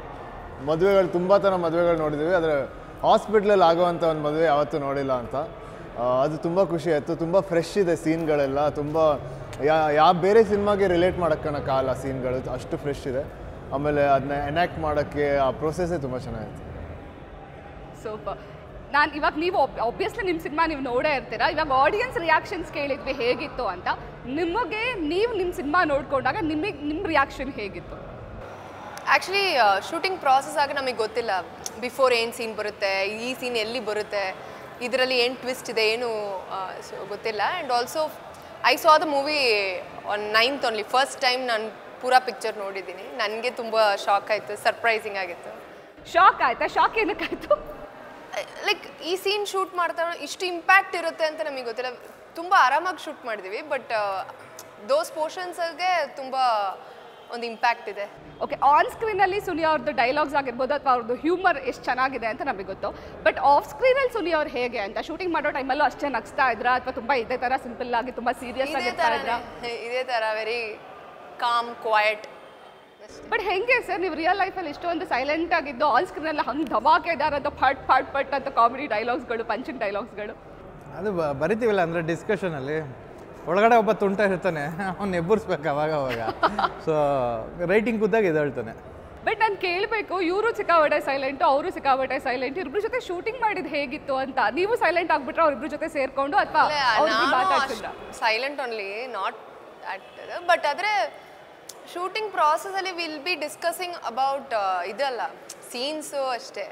ಮದುವೆಗಳು ತುಂಬ ಥರ ಮದುವೆಗಳು ನೋಡಿದ್ದೀವಿ ಆದರೆ ಹಾಸ್ಪಿಟ್ಲಲ್ಲಿ ಆಗೋವಂಥ ಒಂದು ಮದುವೆ ಯಾವತ್ತೂ ನೋಡಿಲ್ಲ ಅಂತ ಆ, ಅದು ತುಂಬ ಖುಷಿ ಆಯಿತು ತುಂಬ ಫ್ರೆಶ್ ಇದೆ ಸೀನ್ಗಳೆಲ್ಲ ತುಂಬ ಯಾ ಯಾವ ಬೇರೆ ಸಿನಿಮಾಗೆ ರಿಲೇಟ್ ಮಾಡೋಕ್ಕಾಗಲ್ಲ ಸೀನ್ಗಳು ಅಷ್ಟು ಫ್ರೆಶ್ ಇದೆ ಆಮೇಲೆ ಅದನ್ನ ಎನ್ಯಾಕ್ಟ್ ಮಾಡೋಕ್ಕೆ ಆ ಪ್ರೊಸೆಸ್ಸೇ ತುಂಬ ಚೆನ್ನಾಗಿತ್ತು ಸೂಪರ್ ನಾನು ಇವಾಗ ನೀವು ಆಬ್ವಿಯಸ್ಲಿ ನಿಮ್ಮ ಸಿನಿಮಾ ನೀವು ನೋಡೇ ಇರ್ತೀರಾ ಇವಾಗ ಆಡಿಯನ್ಸ್ ರಿಯಾಕ್ಷನ್ಸ್ ಕೇಳಿದ್ವಿ ಹೇಗಿತ್ತು ಅಂತ ನಿಮಗೆ ನೀವು ನಿಮ್ಮ ಸಿನಿಮಾ ನೋಡ್ಕೊಂಡಾಗ ನಿಮಗೆ ನಿಮ್ಮ ರಿಯಾಕ್ಷನ್ ಹೇಗಿತ್ತು ಆ್ಯಕ್ಚುಲಿ ಶೂಟಿಂಗ್ ಪ್ರಾಸೆಸ್ ಆಗಿ ನಮಗೆ ಗೊತ್ತಿಲ್ಲ ಬಿಫೋರ್ ಏನು ಸೀನ್ ಬರುತ್ತೆ ಈ ಸೀನ್ ಎಲ್ಲಿ ಬರುತ್ತೆ ಇದರಲ್ಲಿ ಏನು ಟ್ವಿಸ್ಟ್ ಇದೆ ಏನು ಸೊ ಗೊತ್ತಿಲ್ಲ and also I saw the movie on ninth only first time ನಾನು ಪೂರಾ ಪಿಕ್ಚರ್ ನೋಡಿದ್ದೀನಿ ನನಗೆ ತುಂಬ ಶಾಕ್ ಆಯಿತು ಸರ್ಪ್ರೈಸಿಂಗ್ ಆಗಿತ್ತು ಶಾಕ್ ಆಯ್ತಾ ಶಾಕ್ ಏನಕ್ಕಾಯ್ತು ಲೈಕ್ ಈ ಸೀನ್ ಶೂಟ್ ಮಾಡ್ತಾ ಇಷ್ಟು ಇಂಪ್ಯಾಕ್ಟ್ ಇರುತ್ತೆ ಅಂತ ನಮಗೆ ಗೊತ್ತಿಲ್ಲ ತುಂಬ ಆರಾಮಾಗಿ ಶೂಟ್ ಮಾಡಿದ್ದೀವಿ ಬಟ್ ದೋಸ್ ಪೋರ್ಷನ್ಸ್ಗೆ ತುಂಬ ಒಂದು ಇಂಪ್ಯಾಕ್ಟ್ ಇದೆ ಓಕೆ ಆನ್ ಸ್ಕ್ರೀನಲ್ಲಿ ಸುನಿ ಅವ್ರದ್ದು ಡೈಲಾಗ್ಸ್ ಆಗಿರ್ಬೋದು ಅಥವಾ ಅವ್ರದ್ದು ಹ್ಯೂಮರ್ ಎಷ್ಟು ಚೆನ್ನಾಗಿದೆ ಅಂತ ನಮಗೆ ಗೊತ್ತು ಬಟ್ ಆಫ್ ಸ್ಕ್ರೀನಲ್ಲಿ ಸುನಿ ಅವ್ರು ಹೇಗೆ ಅಂತ ಶೂಟಿಂಗ್ ಮಾಡೋ ಟೈಮಲ್ಲೂ ಅಷ್ಟೇ ನಗ್ಸ್ತಾ ಇದ್ರಾ ಅಥವಾ ತುಂಬ ಇದೇ ಥರ ಸಿಂಪಲ್ ಆಗಿ ತುಂಬ ಸೀರಿಯಸ್ ಇದೇ ಆಗಿರ್ತಾ ಇದ್ರಾ ಥರನೇ ಇದೇ ಥರ ವೆರಿ ಕಾಮ್ ಕ್ವಾಯಟ್ ಬಟ್ ಹೆಂಗೆ ಸರ್ ನೀವು ರಿಯಲ್ ಲೈಫಲ್ಲಿ ಇಷ್ಟೊಂದು ಸೈಲೆಂಟ್ ಆಗಿದ್ದು ಆನ್ ಸ್ಕ್ರೀನಲ್ಲಿ ಹಂಗೆ ಧಮಾಕೆದಾರ ಅಂತ ಫಟ್ ಫಟ್ ಫಟ್ ಅಂತ ಕಾಮಿಡಿ ಡೈಲಾಗ್ಸ್ಗಳು ಪಂಚಿಂಗ್ ಡೈಲಾಗ್ಸ್ಗಳು ಅದು ಬ- ಬರಿತೀವಲ್ಲ ಅಂದರೆ ಡಿಸ್ಕಷನಲ್ಲಿ ಒಳಗಡೆ ಒಬ್ಬ ತುಂಟ ಇರ್ತಾನೆ ಅವ್ನು ಎಬ್ಬರಿಸ್ಬೇಕು ಅವಾಗ ಅವಾಗ ಸೊ ರೈಟಿಂಗ್ ಕೂತಾಗ ಎದ್ದೇಳ್ತಾನೆ ಬಟ್ ನಾನು ಕೇಳಬೇಕು ಇವರು ಸಿಕ್ಕಾಬಟ್ಟೆ ಸೈಲೆಂಟು ಅವರು ಸಿಕ್ಕಾಬಟ್ಟೆ ಸೈಲೆಂಟ್ ಇಬ್ರ ಜೊತೆ ಶೂಟಿಂಗ್ ಮಾಡಿದ್ದು ಹೇಗಿತ್ತು ಅಂತ ನೀವು ಸೈಲೆಂಟ್ ಆಗ್ಬಿಟ್ರೆ ಅವ್ರಿಬ್ರ ಜೊತೆ ಸೇರ್ಕೊಂಡು ಅಥವಾ ಅವ್ರಿಗೆ ಮಾತಾಡ್ಸಿದ್ರ silent only not at but ಆದರೆ ಶೂಟಿಂಗ್ ಪ್ರಾಸೆಸಲ್ಲಿ ವಿಲ್ ಬಿ ಡಿಸ್ಕಸಿಂಗ್ ಅಬೌಟ್ ಇದಲ್ಲ ಸೀನ್ಸು ಅಷ್ಟೇ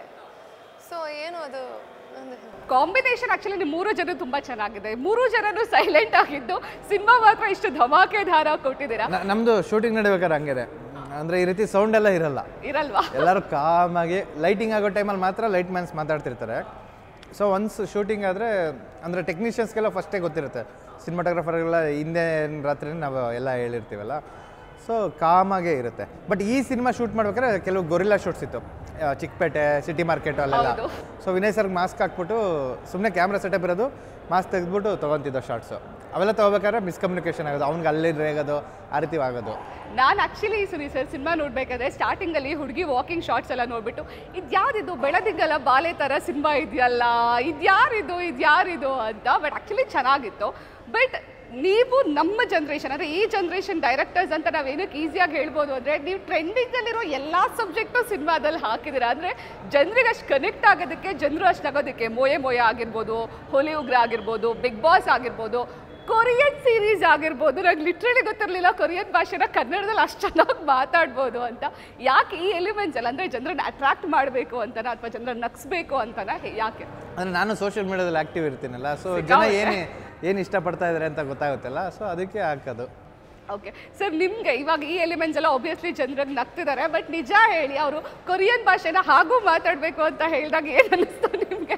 ಸೊ ಏನು ಅದು ಒಂದು ಕಾಂಬಿನೇಷನ್ ಆಕ್ಚುಲಿ ನೀವು ಮೂರು ಜನ ತುಂಬಾ ಚೆನ್ನಾಗಿದೆ ಮೂರು ಜನನು ಸೈಲೆಂಟ್ ಆಗಿದ್ದು ಸಿನಿಮಾ ಮಾತ್ರ ಇಷ್ಟು ಧಮಾಕೆದಾರ ಕೊಟ್ಟಿದ್ದೀರಾ ನ- ನಮ್ದು ಶೂಟಿಂಗ್ ನಡಿಬೇಕಾದ್ರೆ ಹಂಗಿದೆ ಅಂದರೆ ಈ ರೀತಿ ಸೌಂಡ್ ಎಲ್ಲ ಇರಲ್ಲ ಇರಲ್ವಾ ಎಲ್ಲರೂ ಕಾಮಾಗಿ ಲೈಟಿಂಗ್ ಆಗೋ ಟೈಮಲ್ಲಿ ಮಾತ್ರ ಲೈಟ್ ಮ್ಯಾನ್ಸ್ ಮಾತಾಡ್ತಿರ್ತಾರೆ ಸೊ ಒನ್ಸ್ ಶೂಟಿಂಗ್ ಆದರೆ ಅಂದರೆ ಟೆಕ್ನಿಷಿಯನ್ಸ್ಗೆಲ್ಲ ಫಸ್ಟೇ ಗೊತ್ತಿರುತ್ತೆ ಸಿನಿಮಾಟೋಗ್ರಫರ್ಗೆಲ್ಲ ಹಿಂದೆ ರಾತ್ರಿ ನಾವು ಎಲ್ಲ ಹೇಳಿರ್ತೀವಲ್ಲ ಸೊ ಕಾಮಾಗೇ ಇರುತ್ತೆ ಬಟ್ ಈ ಸಿನಿಮಾ ಶೂಟ್ ಮಾಡ್ಬೇಕಾದ್ರೆ ಕೆಲವು ಗೊರಿಲ್ಲಾ ಶೂಟ್ಸ್ ಇತ್ತು ಆ, ಚಿಕ್ಕಪೇಟೆ ಸಿಟಿ ಮಾರ್ಕೆಟ್ ಅಲ್ಲೆಲ್ಲ ಹೌದು. ಸೊ ವಿನಯ್ ಸರ್ಗೆ ಮಾಸ್ಕ್ ಹಾಕ್ಬಿಟ್ಟು ಸುಮ್ಮನೆ ಕ್ಯಾಮ್ರಾ ಸೆಟಪ್ ಇರೋದು ಮಾಸ್ಕ್ ತೆಗೆದ್ಬಿಟ್ಟು ತೊಗೊತಿದ್ದೋ ಶಾರ್ಟ್ಸು ಅವೆಲ್ಲ ತೊಗೋಬೇಕಾದ್ರೆ ಮಿಸ್ಕಮ್ಯುನಿಕೇಷನ್ ಆಗೋದು ಅವ್ನಿಗೆ ಅಲ್ಲಿ ರೇಗೋದು ಆ ರೀತಿ ಆಗೋದು ನಾನು ಆಕ್ಚುಲಿ ಸುನಿ ಸರ್ ಸಿನಿಮಾ ನೋಡ್ಬೇಕಾದ್ರೆ ಸ್ಟಾರ್ಟಿಂಗಲ್ಲಿ ಹುಡುಗಿ ವಾಕಿಂಗ್ ಶಾರ್ಟ್ಸ್ ಎಲ್ಲ ನೋಡ್ಬಿಟ್ಟು ಇದು ಯಾರಿದು ಬೆಳದಿಂಗಲ ಬಾಲೆ ಥರ ಸಿನಿಮಾ ಇದೆಯಲ್ಲ ಇದು ಯಾರಿದು ಇದು ಯಾರಿದು ಅಂತ ಬಟ್ ಆ್ಯಕ್ಚುಲಿ ಚೆನ್ನಾಗಿತ್ತು ಬಟ್ ನೀವು ನಮ್ಮ ಜನ್ರೇಷನ್ ಅಂದರೆ ಈ ಜನ್ರೇಷನ್ ಡೈರೆಕ್ಟರ್ಸ್ ಅಂತ ನಾವು ಏನಕ್ಕೆ ಈಸಿಯಾಗಿ ಹೇಳ್ಬೋದು ಅಂದರೆ ನೀವು ಟ್ರೆಂಡಿಂಗಲ್ಲಿರೋ ಎಲ್ಲ ಸಬ್ಜೆಕ್ಟು ಸಿನಿಮಾದಲ್ಲಿ ಹಾಕಿದ್ದೀರಾ ಅಂದರೆ ಜನರಿಗೆ ಅಷ್ಟು ಕನೆಕ್ಟ್ ಆಗೋದಕ್ಕೆ ಜನರು ಅಷ್ಟು ಆಗೋದಕ್ಕೆ ಮೋಯೆ ಮೋಯ ಆಗಿರ್ಬೋದು ಹೊಲಿ ಉಗ್ರ ಆಗಿರ್ಬೋದು ಬಿಗ್ ಬಾಸ್ ಆಗಿರ್ಬೋದು ಕೊರಿಯನ್ ಸೀರೀಸ್ ಆಗಿರ್ಬೋದು ನಂಗೆ ಲಿಟ್ರಲಿ ಗೊತ್ತಿರಲಿಲ್ಲ ಕೊರಿಯನ್ ಭಾಷೆನ ಕನ್ನಡದಲ್ಲಿ ಅಷ್ಟು ಚೆನ್ನಾಗಿ ಮಾತಾಡ್ಬೋದು ಅಂತ ಯಾಕೆ ಈ ಎಲಿಮೆಂಟ್ಸ್ ಎಲ್ಲ ಅಂದರೆ ಜನರನ್ನ ಅಟ್ರಾಕ್ಟ್ ಮಾಡಬೇಕು ಅಂತನ ಅಥವಾ ಜನರನ್ನ ನಗ್ಸ್ಬೇಕು ಅಂತನ ಹೇ- ಯಾಕೆ ಅಂದರೆ ನಾನು ಸೋಷಿಯಲ್ ಮೀಡಿಯಾದಲ್ಲಿ ಆ್ಯಕ್ಟಿವ್ ಇರ್ತೀನಲ್ಲ ಸೊ ಜನ ಏನು ಏನು ಇಷ್ಟಪಡ್ತಾ ಇದ್ದಾರೆ ಅಂತ ಗೊತ್ತಾಗುತ್ತಲ್ಲ ಸೊ ಅದಕ್ಕೆ ಹಾಕೋದು ಓಕೆ ಸರ್ ನಿಮಗೆ ಇವಾಗ ಈ ಎಲಿಮೆಂಟ್ಸ್ ಎಲ್ಲ ಒಬ್ವಿಯಸ್ಲಿ ಜನರಿಗೆ ನಗ್ತಿದ್ದಾರೆ ಬಟ್ ನಿಜ ಹೇಳಿ ಅವರು ಕೊರಿಯನ್ ಭಾಷೆನ ಹಾಗೂ ಮಾತಾಡಬೇಕು ಅಂತ ಹೇಳಿದಾಗ ಏನು ಅನ್ನಿಸ್ತು ನಿಮಗೆ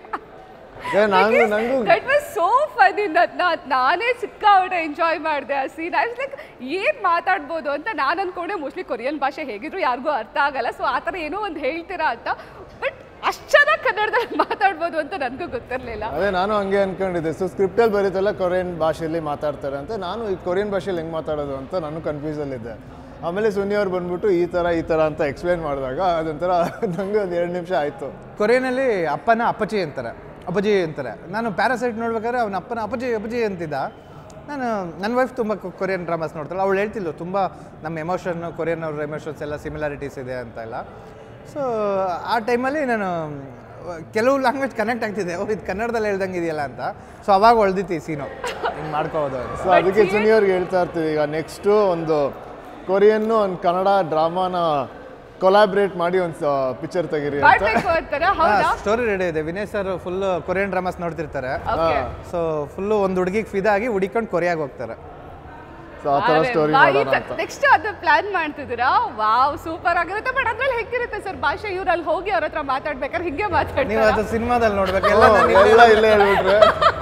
ಏ, ನಂಗೂ ನಂಗೂ ದಟ್ ವಾಸ್ ಸೋ ಫನಿ ನಾನೇ ಸಿಕ್ಕಾಪಟ್ಟೆ ಎಂಜಾಯ್ ಮಾಡಿದೆ ಆ ಸೀನ್ ಐ ಲೈಕ್ ಏನು ಮಾತಾಡ್ಬೋದು ಅಂತ ನಾನು ಅನ್ಕೊಂಡೆ ಮೋಸ್ಟ್ಲಿ ಕೊರಿಯನ್ ಭಾಷೆ ಹೇಗಿದ್ರು ಯಾರಿಗೂ ಅರ್ಥ ಆಗಲ್ಲ ಸೊ ಆ ಥರ ಏನೋ ಒಂದು ಹೇಳ್ತೀರಾ ಅಂತ ಬಟ್ ಅಷ್ಟು ಚೆನ್ನಾಗಿ ಕನ್ನಡದಲ್ಲಿ ಮಾತಾಡ್ಬೋದು ಅಂತ ನನಗೂ ಗೊತ್ತಿರಲಿಲ್ಲ ಅದೇ ನಾನು ಹಂಗೆ ಅನ್ಕೊಂಡಿದ್ದೆ ಸೊ ಸ್ಕ್ರಿಪ್ಟಲ್ಲಿ ಬರೀತಲ್ಲ ಕೊರಿಯನ್ ಭಾಷೆಯಲ್ಲಿ ಮಾತಾಡ್ತಾರೆ ಅಂತ ನಾನು ಈ ಕೊರಿಯನ್ ಭಾಷೆಯಲ್ಲಿ ಹೆಂಗೆ ಮಾತಾಡೋದು ಅಂತ ನಾನು ಕನ್ಫ್ಯೂಸಲ್ಲಿದ್ದೆ ಆಮೇಲೆ ಸುನಿ ಅವ್ರು ಬಂದ್ಬಿಟ್ಟು ಈ ಥರ ಈ ಥರ ಅಂತ ಎಕ್ಸ್ಪ್ಲೇನ್ ಮಾಡಿದಾಗ ಅದೊಂಥರ ನನಗೆ ಒಂದು ಎರಡು ನಿಮಿಷ ಆಯಿತು ಕೊರಿಯನಲ್ಲಿ ಅಪ್ಪನ ಅಪ್ಪಚಿ ಅಂತಾರೆ ಅಪ್ಪಜಿ ಅಂತಾರೆ ನಾನು ಪ್ಯಾರಾಸೈಟ್ ನೋಡ್ಬೇಕಾದ್ರೆ ಅವನ ಅಪ್ಪನ ಅಪ್ಪಜಿ ಅಪ್ಪಜಿ ಅಂತಿದ್ದ ನಾನು ನನ್ನ ವೈಫ್ ತುಂಬ ಕೊರಿಯನ್ ಡ್ರಾಮಾಸ್ ನೋಡ್ತಾಳೆ ಅವಳು ಹೇಳ್ತಿದ್ಲು ತುಂಬ ನಮ್ಮ ಎಮೋಷನ್ ಕೊರಿಯನ್ ಅವ್ರ ಎಮೋಷನ್ಸ್ ಎಲ್ಲ ಸಿಮಿಲಾರಿಟೀಸ್ ಇದೆ ಅಂತ ಎಲ್ಲ ಸೊ ಆ ಟೈಮಲ್ಲಿ ನಾನು ಕೆಲವು ಲ್ಯಾಂಗ್ವೇಜ್ ಕನೆಕ್ಟ್ ಆಗ್ತಿದೆ ಓ ಇದು ಕನ್ನಡದಲ್ಲಿ ಹೇಳ್ದಂಗೆ ಇದೆಯಲ್ಲ ಅಂತ ಸೊ ಅವಾಗ ಹೊಳ್ದಿತ್ತು ಈ ಸೀನು ಹಿಂಗೆ ಮಾಡ್ಕೋಬೋದು ಅಂತ ಸೊ ಅದಕ್ಕೆ ಸುನಿ ಅವ್ರಿಗೆ ಹೇಳ್ತಾ ಇರ್ತೀವಿ ಈಗ ನೆಕ್ಸ್ಟು ಒಂದು ಕೊರಿಯನ್ನು ಒಂದು ಕನ್ನಡ ಡ್ರಾಮಾನ ಕೊಲಾಬ್ರೇಟ್ ಮಾಡಿ ಒಂದು ಪಿಕ್ಚರ್ ತೆಗೀರಿ ಅಂತ ಮಾಡ್ಬೇಕು ಅಂತಾರ ಹೌದಾ ಸ್ಟೋರಿ ರೆಡಿ ಇದೆ Vinay sir full Korean dramas ನೋಡ್ತಿರ್ತಾರೆ ಓಕೆ ಸೊ ಫುಲ್ಲು ಒಂದು ಹುಡುಗಿಗೆ ಫಿದಾಗಿ ಹುಡಿಕೊಂಡು ಕೊರಿಯಾಗಿ ಹೋಗ್ತಾರೆ ಸೊ ಆ ಥರ ಸ್ಟೋರಿ ಮಾಡೋಣ ಅಂತ ನೆಕ್ಸ್ಟ್ ಅದು ಪ್ಲಾನ್ ಮಾಡ್ತಿದ್ದೀರಾ ವಾವ್ ಸೂಪರ್ ಆಗಿರುತ್ತೆ ಬಟ್ ಅದ್ರಲ್ಲಿ ಹೇಗಿರುತ್ತೆ ಸರ್ ಭಾಷೆ ಇವ್ರು ಅಲ್ಲಿ ಹೋಗಿ ಅವ್ರ ಹತ್ರ ಮಾತಾಡ್ಬೇಕಾದ್ರೆ ಹಿಂಗೆ ನೀವು ಮಾತಾಡ್ತಾರೆ ಅದು ಸಿನಿಮಾದಲ್ಲಿ ನೋಡ್ಬೇಕು ಎಲ್ಲ ಎಲ್ಲ ಇಲ್ಲೇ ಹೇಳ್ಬಿಟ್ರೆ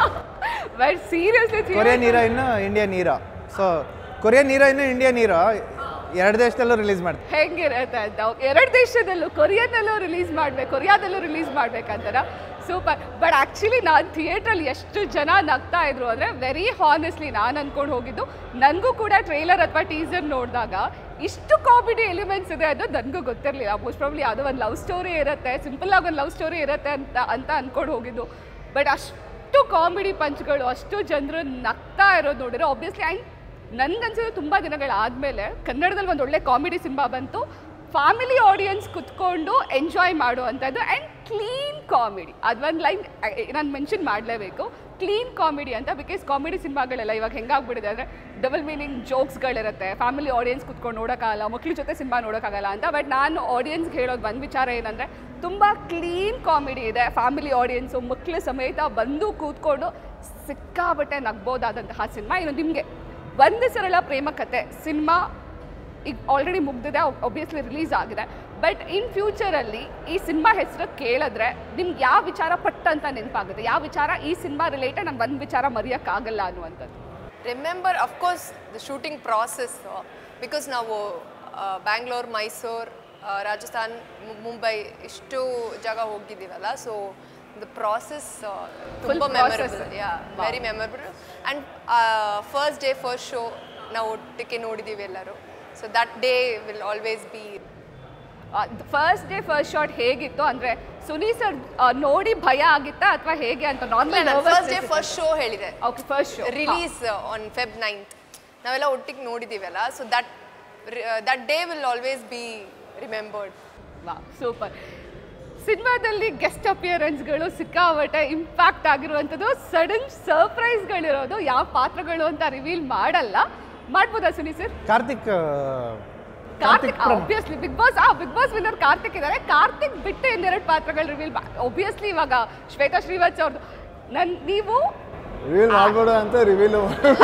but seriously Korean heroine Indian hero so Korean heroine Indian hero ಎರಡು ದೇಶದಲ್ಲೂ ರಿಲೀಸ್ ಮಾಡ್ತಾರೆ ಹೆಂಗಿರುತ್ತೆ ಅಂತ ಎರಡು ದೇಶದಲ್ಲೂ ಕೊರಿಯಾದಲ್ಲೂ ರಿಲೀಸ್ ಮಾಡ್ಬೇಕು ಕೊರಿಯಾದಲ್ಲೂ ರಿಲೀಸ್ ಮಾಡ್ಬೇಕಂತಾರ ಸೂಪರ್ ಬಟ್ ಆ್ಯಕ್ಚುಲಿ ನಾನು ಥಿಯೇಟ್ರಲ್ಲಿ ಎಷ್ಟು ಜನ ನಗ್ತಾ ಇದ್ರು ಅಂದರೆ ವೆರಿ ಹಾನೆಸ್ಟ್ಲಿ ನಾನು ಅಂದ್ಕೊಂಡು ಹೋಗಿದ್ದು ನನಗೂ ಕೂಡ ಟ್ರೈಲರ್ ಅಥವಾ ಟೀಸರ್ ನೋಡಿದಾಗ ಇಷ್ಟು ಕಾಮಿಡಿ ಎಲಿಮೆಂಟ್ಸ್ ಇದೆ ಅದು ನನಗೂ ಗೊತ್ತಿರಲಿಲ್ಲ ಮೋಸ್ಟ್ ಪ್ರಾಬ್ಲಿ ಯಾವುದೋ ಒಂದು ಲವ್ ಸ್ಟೋರಿ ಇರುತ್ತೆ ಸಿಂಪಲ್ ಆಗಿ ಒಂದು ಲವ್ ಸ್ಟೋರಿ ಇರುತ್ತೆ ಅಂತ ಅಂತ ಅಂದ್ಕೊಂಡು ಹೋಗಿದ್ದು ಬಟ್ ಅಷ್ಟು ಕಾಮಿಡಿ ಪಂಚ್ಗಳು ಅಷ್ಟು ಜನರು ನಗ್ತಾ ಇರೋದು ನೋಡಿದ್ರೆ ಆಬ್ವಿಯಸ್ಲಿ ಆ್ಯಂಡ್ ನನ್ಗನ್ಸಿದ್ರೆ ತುಂಬ ದಿನಗಳಾದಮೇಲೆ ಕನ್ನಡದಲ್ಲಿ ಒಂದು ಒಳ್ಳೆ ಕಾಮಿಡಿ ಸಿನಿಮಾ ಬಂತು ಫ್ಯಾಮಿಲಿ ಆಡಿಯನ್ಸ್ ಕುತ್ಕೊಂಡು ಎಂಜಾಯ್ ಮಾಡುವಂಥದ್ದು ಆ್ಯಂಡ್ ಕ್ಲೀನ್ ಕಾಮಿಡಿ ಅದೊಂದು ಲೈನ್ ನಾನು ಮೆನ್ಷನ್ ಮಾಡಲೇಬೇಕು ಕ್ಲೀನ್ ಕಾಮಿಡಿ ಅಂತ ಬಿಕಾಸ್ ಕಾಮಿಡಿ ಸಿನಿಮಾಗಳೆಲ್ಲ ಇವಾಗ ಹೆಂಗಾಗ್ಬಿಟ್ಟಿದೆ ಅಂದರೆ ಡಬಲ್ ಮೀನಿಂಗ್ ಜೋಕ್ಸ್ಗಳಿರುತ್ತೆ ಫ್ಯಾಮಿಲಿ ಆಡಿಯನ್ಸ್ ಕುತ್ಕೊಂಡು ನೋಡೋಕ್ಕಾಗಲ್ಲ ಮಕ್ಳ ಜೊತೆ ಸಿನಿಮಾ ನೋಡೋಕ್ಕಾಗಲ್ಲ ಅಂತ ಬಟ್ ನಾನು ಆಡಿಯನ್ಸ್ಗೆ ಹೇಳೋದು ಒಂದು ವಿಚಾರ ಏನಂದರೆ ತುಂಬ ಕ್ಲೀನ್ ಕಾಮಿಡಿ ಇದೆ ಫ್ಯಾಮಿಲಿ ಆಡಿಯನ್ಸು ಮಕ್ಕಳು ಸಮೇತ ಬಂದು ಕೂತ್ಕೊಂಡು ಸಿಕ್ಕಾಬಟ್ಟೆ ನಗ್ಬೋದಾದಂತಹ ಸಿನಿಮಾ ಇನ್ನು ನಿಮಗೆ ಒಂದು ಸರಳ ಪ್ರೇಮ ಕತೆ ಸಿನಿಮಾ ಈಗ ಆಲ್ರೆಡಿ ಮುಗ್ದಿದೆ ಒಬ್ವಿಯಸ್ಲಿ ರಿಲೀಸ್ ಆಗಿದೆ ಬಟ್ ಇನ್ ಫ್ಯೂಚರಲ್ಲಿ ಈ ಸಿನಿಮಾ ಹೆಸರು ಕೇಳಿದ್ರೆ ನಿಮ್ಗೆ ಯಾವ ವಿಚಾರ ಪಟ್ಟ ಅಂತ ನೆನಪಾಗುತ್ತೆ ಯಾವ ವಿಚಾರ ಈ ಸಿನಿಮಾ ರಿಲೇಟೆಡ್ ನಂಗೆ ಒಂದು ವಿಚಾರ ಮರೆಯೋಕ್ಕಾಗಲ್ಲ ಅನ್ನುವಂಥದ್ದು remember of course the shooting process because ನಾವು ಬ್ಯಾಂಗ್ಳೂರ್ ಮೈಸೂರ್ ರಾಜಸ್ಥಾನ್ ಮು- ಮುಂಬೈ ಇಷ್ಟು ಜಾಗ ಹೋಗಿದ್ದೀವಲ್ಲ ಸೊ ದ ಪ್ರಾಸೆಸ್ ತುಂಬ process. Memorable yeah very memorable and first day first show ನಾವು ಒಟ್ಟಿಗೆ ನೋಡಿದ್ದೀವಿ ಎಲ್ಲರೂ so that day will always be first day first shot ಹೇಗಿತ್ತು ಅಂದ್ರೆ ಸುನಿ ಸರ್ ನೋಡಿ ಭಯ ಆಗಿತ್ತಾ ಅಥವಾ ಹೇಗೆ ಅಂತ normal first day first show ಹೇಳಿದೆ okay first show release on Feb ninth ನಾವೆಲ್ಲ ಒಟ್ಟಿಗೆ ನೋಡಿದ್ದೀವಲ್ಲ so that that day will always be remembered super ಸಿನಿಮಾದಲ್ಲಿ ಗೆಸ್ಟ್ ಅಪಿಯರೆನ್ಸ್ಗಳು ಸಿಕ್ಕಾಪಟ್ಟೆ ಇಂಪ್ಯಾಕ್ಟ್ ಆಗಿರುವಂಥದ್ದು ಸಡನ್ ಸರ್ಪ್ರೈಸ್ಗಳಿರೋದು ಯಾವ ಪಾತ್ರಗಳು ಅಂತ ರಿವೀಲ್ ಮಾಡಲ್ಲ ಮಾಡ್ಬೋದಾ ಸುನಿ ಸರ್ ಕಾರ್ತಿಕ್ ಆ, ಕಾರ್ತಿಕ್ ಒಬ್ವಿಯಸ್ಲಿ ಬಿಗ್ ಬಾಸ್ ಆ ಬಿಗ್ ಬಾಸ್ ವಿನ್ನರ್ ಕಾರ್ತಿಕ್ ಇದ್ದಾರೆ ಕಾರ್ತಿಕ್ ಬಿಟ್ಟು ಇನ್ನೆರಡು ಪಾತ್ರಗಳು ರಿವೀಲ್ ಒಬ್ವಿಯಸ್ಲಿ ಇವಾಗ ಶ್ವೇತಾ ಶ್ರೀವತ್ಸ್ ಅವ್ರದ್ದು ನನ್ ನೀವು ರಿವೀಲ್ ಮಾಡ್ಬೇಡ ಅಂತ ರಿವೀಲ್